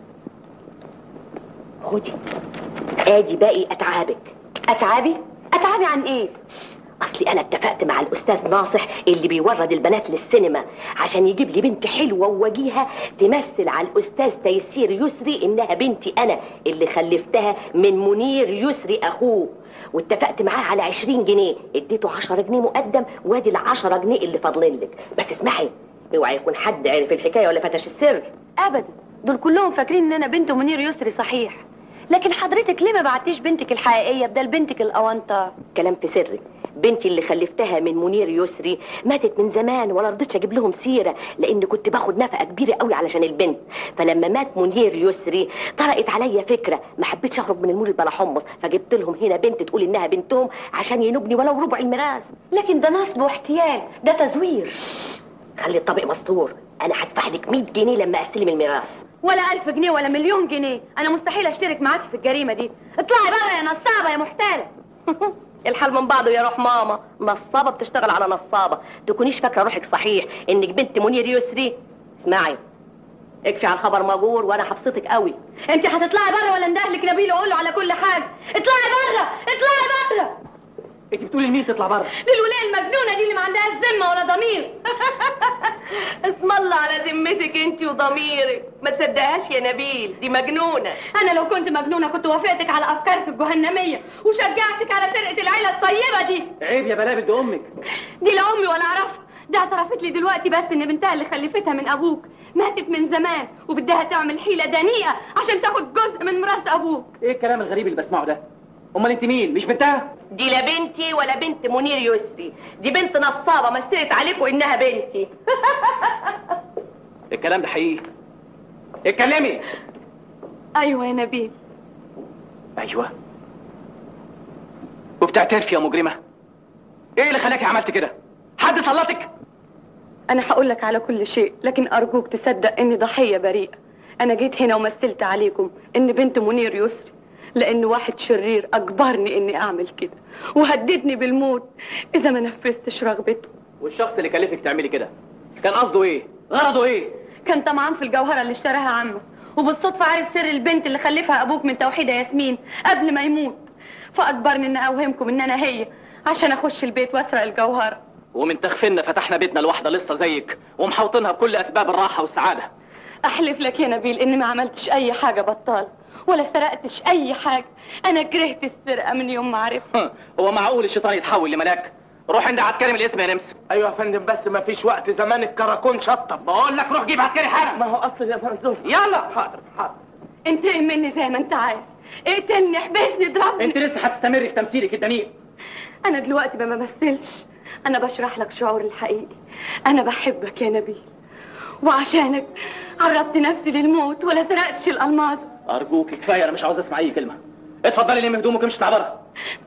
خدي ادي باقي اتعابك اتعابي اتعابي عن ايه اصلي انا اتفقت مع الاستاذ ناصح اللي بيورد البنات للسينما عشان يجيب لي بنت حلوه ووجيهه تمثل على الاستاذ تيسير يسري انها بنتي انا اللي خلفتها من منير يسري اخوه واتفقت معاه على 20 جنيه اديته 10 جنيه مقدم وادي ال 10 جنيه اللي فاضلين لك بس اسمعي اوعى يكون حد عرف الحكايه ولا فتش السر ابدا دول كلهم فاكرين ان انا بنت منير يسري صحيح لكن حضرتك ليه ما بعتيش بنتك الحقيقيه بدل بنتك الاونطه كلام في سري بنتي اللي خلفتها من منير يسري ماتت من زمان ولا رضيتش اجيب لهم سيره لان كنت باخد نفقه كبيره قوي علشان البنت فلما مات منير يسري طرقت عليا فكره ما حبيتش اخرج من المولد بلا حمص فجبت لهم هنا بنت تقول انها بنتهم عشان ينوبني ولو ربع الميراث لكن ده نصب واحتيال ده تزوير خلي الطبق مستور انا هدفع لك 100 جنيه لما استلم الميراث ولا ألف جنيه ولا مليون جنيه أنا مستحيل أشترك معاكي في الجريمة دي اطلعي بره يا نصابة يا محتالة الحال من بعضه يا روح ماما نصابة بتشتغل على نصابة تكونيش فاكرة روحك صحيح إنك بنت منير يسري اسمعي اكفي على الخبر مجور وانا هبسطك قوي انت هتطلعي بره ولا اندهلك نبيل واقول له على كل حاجه اطلعي بره اطلعي بره انت بتقولي لمين تطلع بره للولاية المجنونة دي اللي ما عندهاش ذمة ولا ضمير اسم الله على ذمتك انت وضميرك ما تصدقهاش يا نبيل دي مجنونة انا لو كنت مجنونة كنت وافقتك على افكارك الجهنمية وشجعتك على سرقة العيلة الطيبة دي عيب يا بلابل دي امك دي لا امي ولا اعرفها ده اعترفت لي دلوقتي بس ان بنتها اللي خلفتها من ابوك ماتت من زمان وبدها تعمل حيلة دنيئة عشان تاخد جزء من ميراث ابوك ايه الكلام الغريب اللي بسمعه ده امال انت مين مش بنتها دي لا بنتي ولا بنت منير يسري دي بنت نصابة مثلت عليكم انها بنتي الكلام ده حقيقي اتكلمي ايوه يا نبيل ايوه وبتعترفي يا مجرمه ايه اللي خلاكي عملت كده حد سلطك انا هقول لك على كل شيء لكن ارجوك تصدق اني ضحيه بريئه انا جيت هنا ومثلت عليكم ان بنت منير يسري لان واحد شرير اجبرني اني اعمل كده وهددني بالموت اذا ما نفذتش رغبته والشخص اللي كلفك تعملي كده كان قصده ايه غرضه ايه كان طمعان في الجوهره اللي اشتراها عمه وبالصدفه عرف سر البنت اللي خلفها ابوك من توحيده ياسمين قبل ما يموت فاجبرني ان اوهمكم ان انا هي عشان اخش البيت واسرق الجوهره ومن تخفينا فتحنا بيتنا لواحده لسه زيك ومحوطينها بكل اسباب الراحه والسعاده احلف لك يا نبيل اني ما عملتش اي حاجه بطال ولا سرقتش اي حاجه انا كرهت السرقه من يوم ما عرفت هو معقول الشيطان يتحول لملاك روح عند عسكري من الاسم يا نمس ايوه يا فندم بس ما فيش وقت زمان الكراكون شطب بقول لك روح جيب عسكري حالا ما هو اصل يا فندم يلا حاضر حاضر انتقم مني زي ما انت عايز اقتلني احبسني اضربني انت لسه هتستمري في تمثيلك الدنيء انا دلوقتي ما بمثلش انا بشرح لك شعوري الحقيقي انا بحبك يا نبيل وعشانك عرضت نفسي للموت ولا سرقتش الالماس ارجوك كفايه انا مش عاوز اسمع اي كلمه اتفضلي لمي هدومك امشي اطلع بره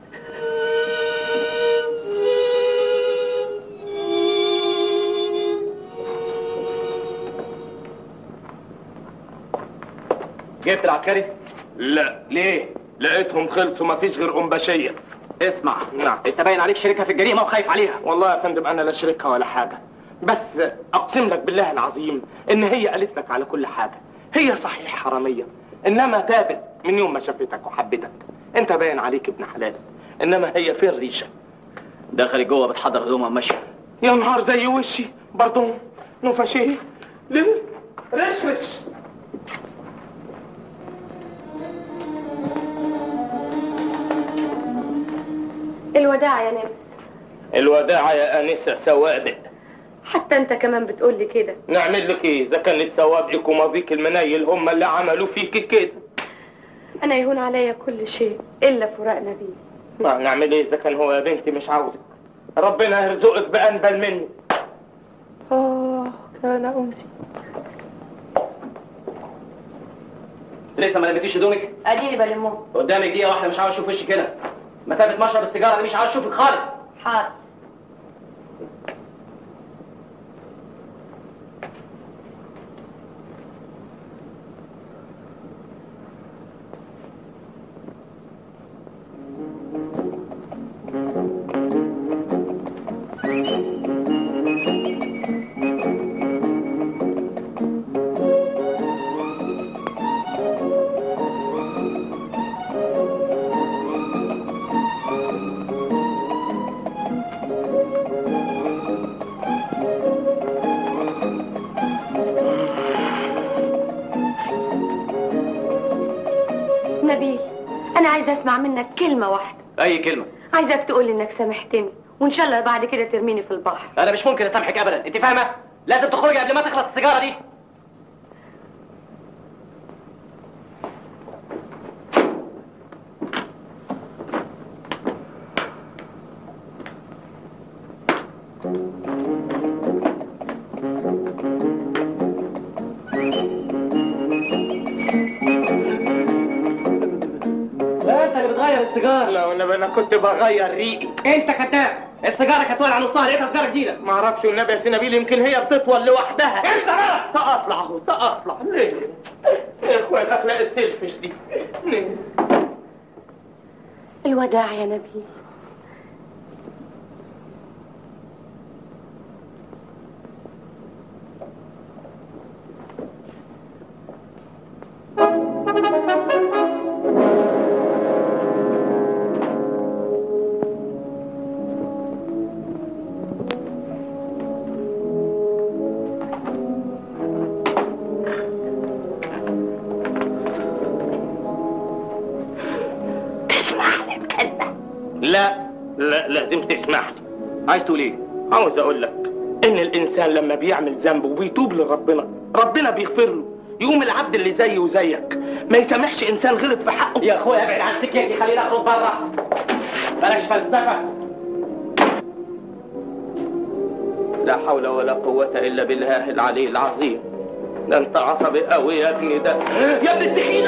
جبت العسكري لا ليه لقيتهم خلصوا ما فيش غير قنبشيه اسمع نعم انت باين عليك شريكها في الجريمه وخايف عليها والله يا فندم انا لا شريكها ولا حاجه بس اقسم لك بالله العظيم ان هي قالت لك على كل حاجه هي صحيح حراميه انما تابت من يوم ما شافتك وحبتك انت باين عليك ابن حلال انما هي في الريشه دخلت جوه بتحضر هدومها وماشيه يا نهار زي وشي برضو نفشيه ليه رش رش الوداع يا نبيل الوداع يا انسه سوابق حتى انت كمان بتقول لي كده نعمل لك ايه اذا كان السوابق وماضيك المنايل هم اللي عملوا فيك كده انا يهون عليا كل شيء الا فراق نبيل ما نعمل ايه اذا كان هو يا بنتي مش عاوزك ربنا يرزقك بانبل مني اه كان انسي لسه ما لميتيش هدومك اديني بلمهم قدامك دقيقه واحده مش عاوز اشوف وشك كده مسافه مشرب السيجاره دي مش عاوز اشوفك خالص حاضر نبيل انا عايزه اسمع منك كلمه واحده اي كلمه عايزاك تقول انك سامحتني وان شاء الله بعد كده ترميني في البحر انا مش ممكن اسامحك ابدا انت فاهمه لازم تخرجي قبل ما تخلص السيجاره دي لا انت اللي بتغير السيجاره لا والنبي انا كنت بغير ريقي انت كذاب السيجاره كانت والعه نصها لقيتها سيجاره جديده ما اعرفش والنبي يا سنابيل يمكن هي بتطول لوحدها امشي بقى ساطلع اهو ساطلع ليه يا اخويا الاخلاق السلفش دي ليه؟ الوداع يا نبيل لا لا لازم تسمعني عايز تقول ايه عاوز اقول لك ان الانسان لما بيعمل ذنب وبيتوب لربنا ربنا بيغفر له يقوم العبد اللي زيي وزيك ما يسامحش انسان غلط في حقه يا اخويا ابعد عن سكتي خليني اخرج بره بلاش فلسفه لا حول ولا قوة إلا بالله العلي العظيم ده انت عصبي قوي يا ابني ده يا ابن التخين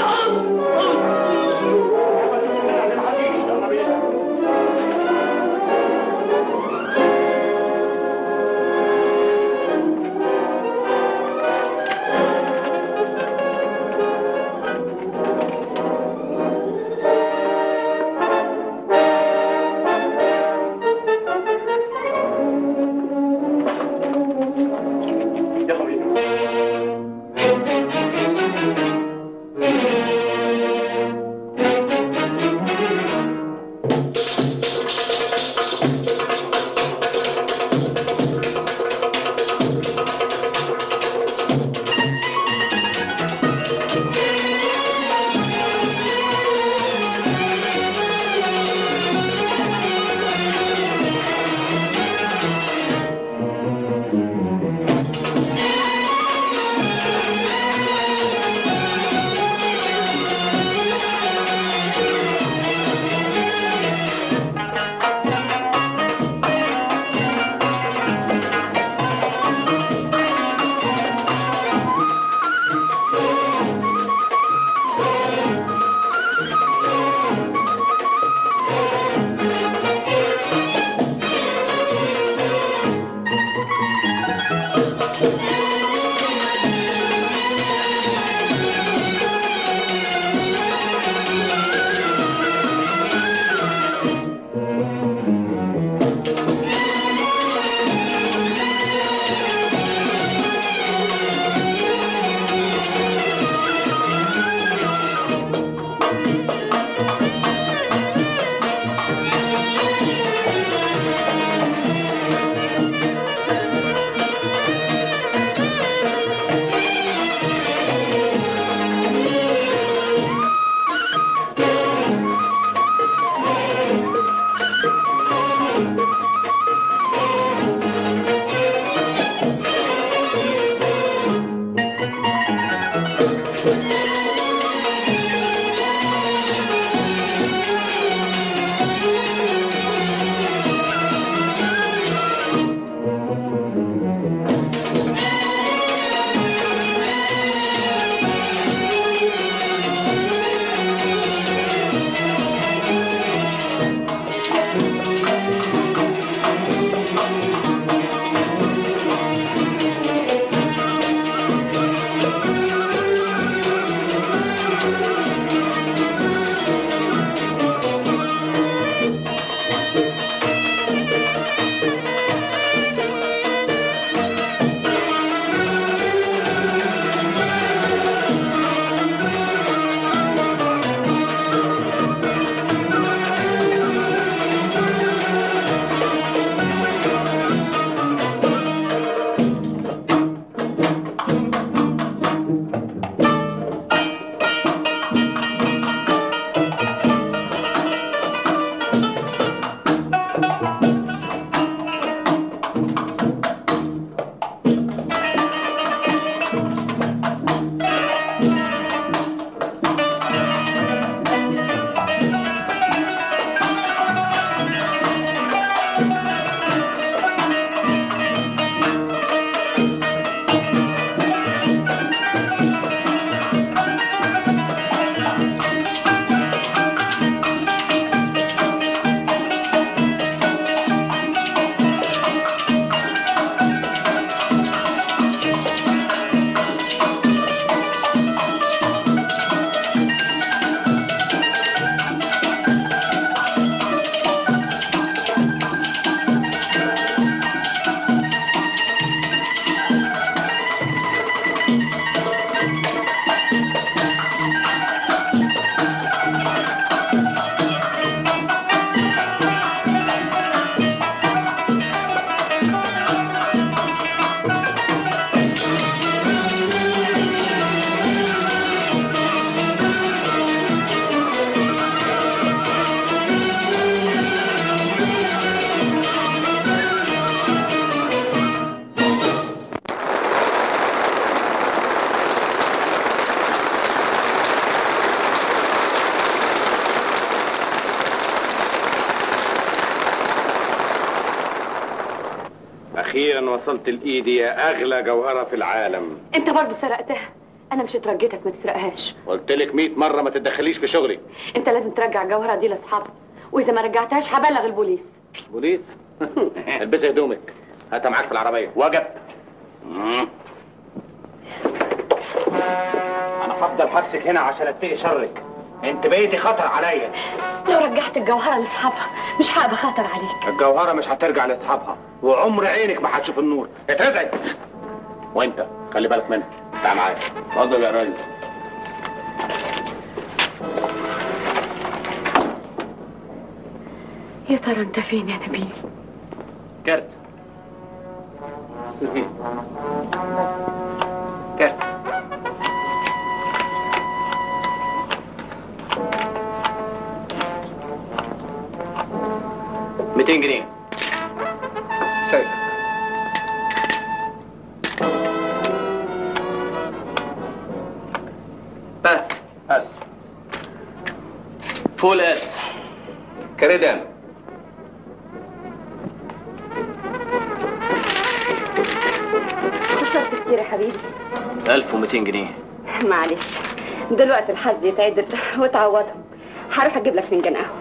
اخيرا وصلت لايدي يا اغلى جوهره في العالم انت برضه سرقتها انا مش اترجيتك ما تسرقهاش قلت لك 100 مره ما تتدخليش في شغلي انت لازم ترجع الجوهره دي لاصحابها واذا ما رجعتهاش هبلغ البوليس بوليس البسي هدومك هاتها معاك في العربيه وجب انا هفضل حبسك هنا عشان اتقي شرك انت بقيتي خطر عليا لو رجعت الجوهره لاصحابها مش هبقى خطر عليك الجوهره مش هترجع لاصحابها وعمر عينك ما هتشوف النور اترزعي وانت خلي بالك منها تعال معايا اتفضل يا ريس يا ترى انت فين يا نبيل كارت كارت 200 جنيه شايفك بس بس فول اس كريدان خسرت كتير يا حبيبي 1200 جنيه معلش دلوقتي الحظ يتعدل وتعوضهم هروح اجيب لك فنجان قهوه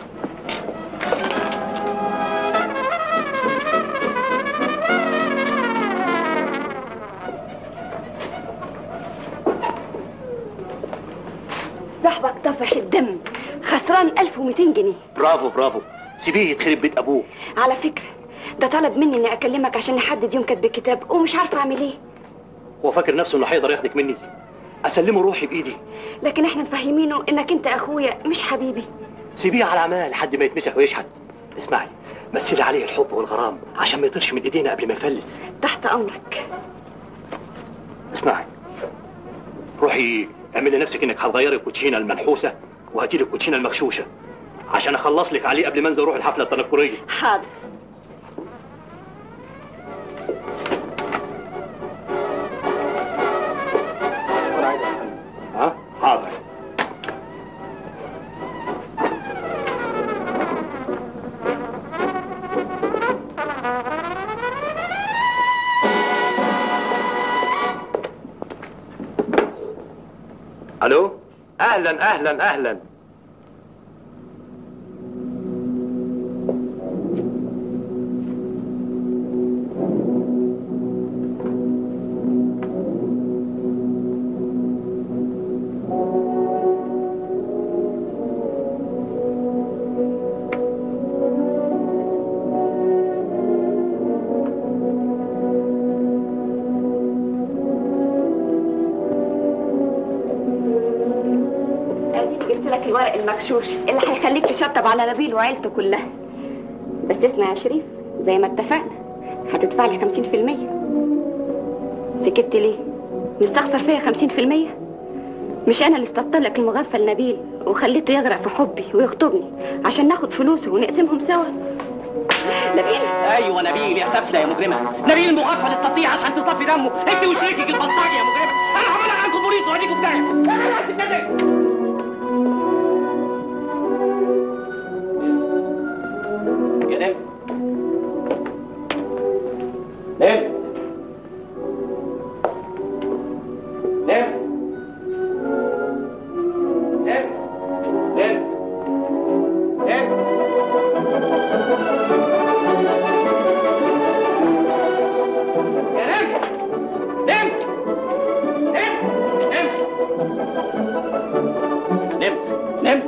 صاحبك طفح الدم خسران 1200 جنيه برافو برافو سيبيه يتخرب بيت ابوه على فكرة ده طلب مني اني اكلمك عشان نحدد يوم كتب الكتاب ومش عارفه اعمل ايه هو فاكر نفسه انه هيقدر ياخدك مني اسلمه روحي بايدي لكن احنا مفهمينه انك انت اخويا مش حبيبي سيبيه على عمال لحد ما يتمسح ويشحت اسمعي مثلي عليه الحب والغرام عشان ما يطيرش من ايدينا قبل ما يفلس تحت امرك اسمعي روحي اعملي نفسك انك هتغيري الكوتشينه المنحوسه وهاتي لي الكوتشينه المغشوشه عشان اخلص لك عليه قبل ما انزل اروح الحفله التنكريه حاضر ها حاضر الو اهلا اهلا اهلا اديني جبت لك الورق المغشوش اللي هيخليك تشطب على نبيل وعيلته كلها بس اسمع يا شريف زي ما اتفقنا هتدفع لي 50% سكت ليه مستخسر فيا 50% مش انا اللي استطلق لك المغفل نبيل وخليته يغرق في حبي ويخطبني عشان ناخد فلوسه ونقسمهم سوا نبيل ايوه نبيل يا سفله يا مجرمه نبيل مغفل استطيع عشان تصفي دمه انت وشريكك البلطجي يا مجرمه انا هبلغ عنكم بوليس واديكم بتاعي يا نمس نمس نمس نمس نمس نمس يا نمس نمس نمس نمس نمس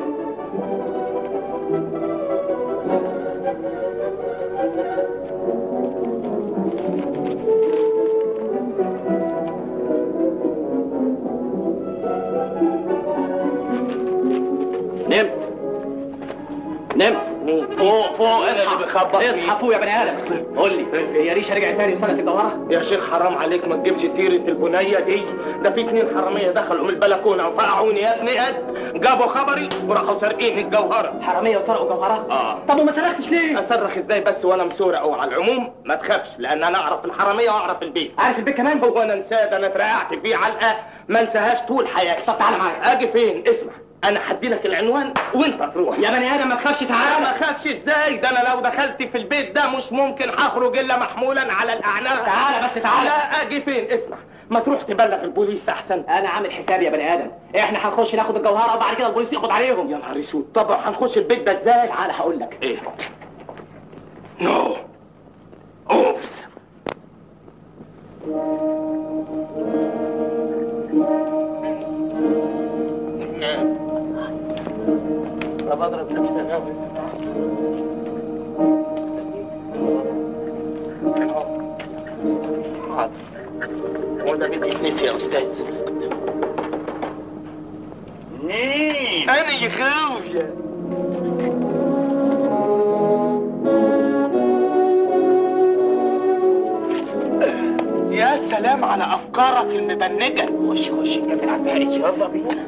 نمس نمس فوق فوق اصحى بيخبط اصحى فوق يا بني ادم قول لي هي ريشه رجعت تاني وصلت الجوهره يا شيخ حرام عليك ما تجيبش سيرة البنية دي ده في اتنين حرامية دخلوا من البلكونة وفقعوني يا ابني قد جابوا خبري وراحوا سارقين الجوهرة حراميه وسرقوا جوهره اه طب وما سرقتش ليه اصرخ ازاي بس وانا مسورة او على العموم ما تخافش لان انا اعرف الحرامية واعرف البيت عارف البيت كمان هو انا انساه ده انا اترقعت فيه علقة ما انساهاش طول حياتي طب تعالى معايا اجي فين اسمع انا هدي لك العنوان وانت تروح يا بني ادم ما تخافش تعالى ما اخافش ازاي ده انا لو دخلت في البيت ده مش ممكن هخرج الا محمولا على الاعناق تعالى بس تعالى. لا اجي فين اسمع ما تروح تبلغ البوليس احسن انا عامل حسابي يا بني ادم احنا هنخش ناخد الجوهره وبعد كده البوليس يقبض عليهم يا نهار اسود طب هنخش البيت ده ازاي تعالى هقول لك ايه نو اوفس طب اضرب نفسي انا حاضر وده بيتي نسي يا استاذ مين؟ انا يا خويا يا سلام على افكارك المبنجه خش خش نلعب بها ايه يلا بينا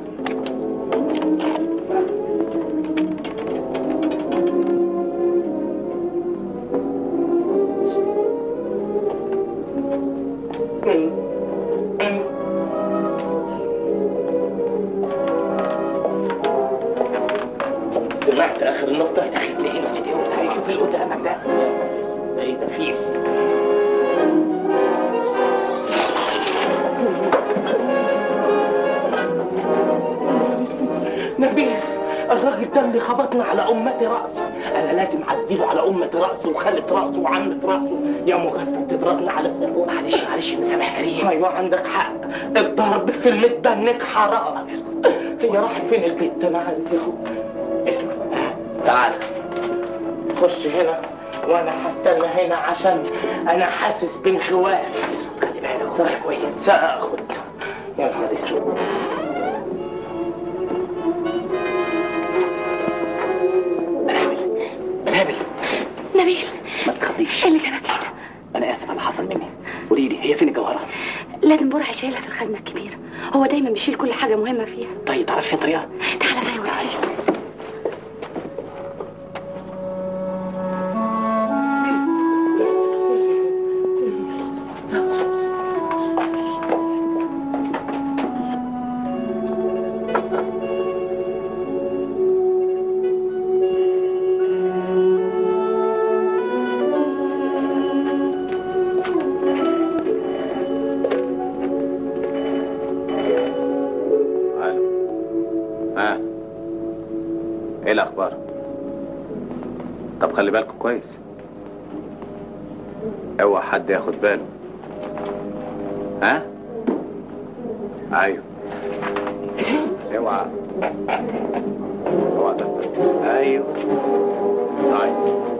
سمعت اخر نقطه يا اخي تلاقيه في ايه شوف اللي قدامك ده ده ايه ده فيه نبيل الراجل ده اللي خبطنا على أمة رأسه أنا لازم أعديله على أمة رأسه وخالة رأسه وعمة رأسه يا مغفل تضربنا على السلوم معلش معلش مسامح كريم أيوة عندك حق الضرب في المتبنك حرام هي راحت فين البيت أنا عارف يا أخو اسمع تعال خش هنا وأنا هستنى هنا عشان أنا حاسس بانخواف خلي بالك خد كويس سأخد يا نهار اسود بنابل نبيل ما تخضيش ايه اللي جابك هنا انا اسف على اللي حصل مني قولي لي هي فين الجوهره لازم برع شايلها في الخزنه الكبيره هو دايما بيشيل كل حاجه مهمه فيها طيب تعرف فين طريقها تعالى معايا وريني الو ها ايه الاخبار طب خلي بالكم كويس اوعى حد ياخد باله ها ايوه اوعى اوعى تاخد ايوه طيب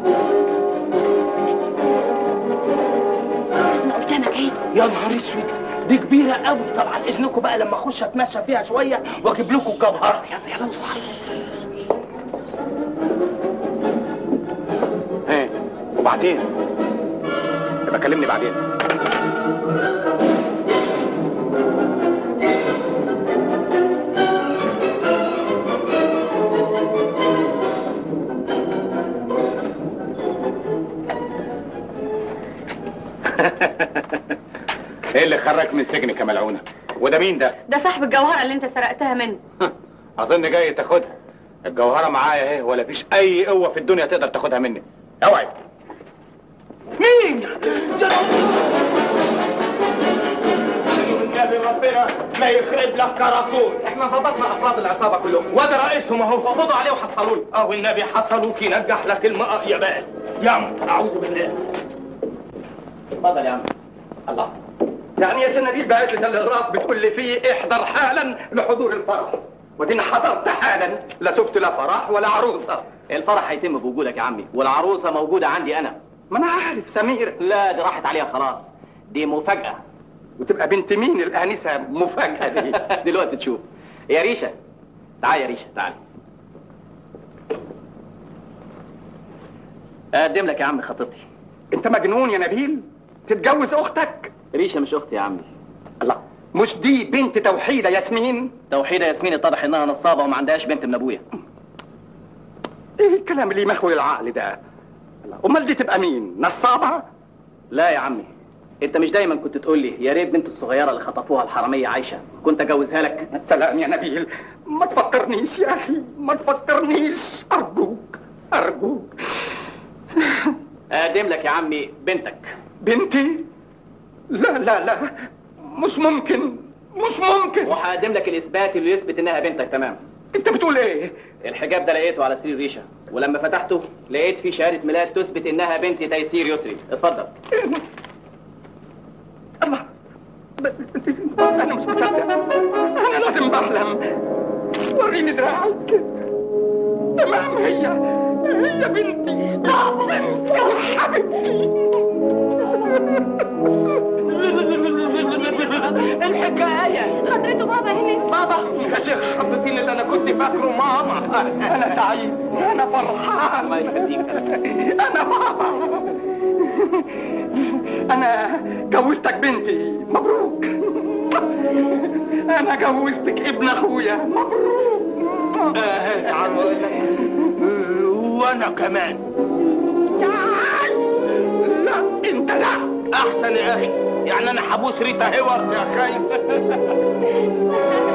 قدامك ايه يا نهار اسود دي كبيرة قوي طبعا اذنكم بقى لما اخش اتمشى فيها شوية واجيب لكم الجوهرة يلا يلا ايه وبعدين يبقى كلمني بعدين ايه اللي خرجك من سجنك يا ملعونه وده مين ده ده صاحب الجوهرة اللي انت سرقتها منه اظن جاي تاخدها الجوهره معايا اهي ولا فيش اي قوه في الدنيا تقدر تاخدها مني اوعي مين؟ يا النبي ربنا ما يخرب لك كراكون احنا ضبطنا افراد العصابه كلهم وده رئيسهم اهو قبضوا عليه وحصلوه اه والنبي حصلوك ينجح لك الماء يا بال يا عم اعوذ بالله اتفضل يا عم الله يعني يا سنبيل بعت لي تلغراف بتقول لي فيه احضر حالا لحضور الفرح ودينا حضرت حالا لا شفت لا فرح ولا عروسه الفرح هيتم بوجودك يا عمي والعروسه موجوده عندي انا ما انا عارف سمير لا دي راحت عليها خلاص دي مفاجاه وتبقى بنت مين الانسه مفاجاه دي دلوقتي تشوف يا ريشه تعال يا ريشه تعال اقدم لك يا عم خطيبتي انت مجنون يا نبيل تتجوز اختك ريشه مش اختي يا عمي الله مش دي بنت توحيده ياسمين توحيده ياسمين اتضح انها نصابه وما عندهاش بنت من ابويا ايه الكلام اللي يمخول العقل ده الله، امال دي تبقى مين نصابه لا يا عمي انت مش دايما كنت تقول لي يا ريت بنت الصغيره اللي خطفوها الحراميه عايشه كنت اجوزها لك سلام يا نبيل ما تفكرنيش يا اخي ما تفكرنيش ارجوك ارجوك اقدم لك يا عمي بنتك بنتي لا لا لا مش ممكن مش ممكن وهقدم لك الاثبات اللي يثبت انها بنتك تمام انت بتقول ايه الحجاب ده لقيته على سرير ريشه ولما فتحته لقيت فيه شهاده ميلاد تثبت انها بنت تيسير يسري اتفضل الله انا مش مصدق انا لازم بحلم وريني دراعك تمام هي هي بنتي بنتي يا حبيبتي الحكاية حضرته بابا هنا بابا يا شيخ حبيبتي اللي انا كنت فاكره ماما انا سعيد انا فرحان الله يخليك انا بابا انا جوزتك بنتي مبروك انا جوزتك ابن اخويا مبروك وانا كمان لا انت لا احسن يا اخي يعني انا حبوس ريتا هيور يا خايف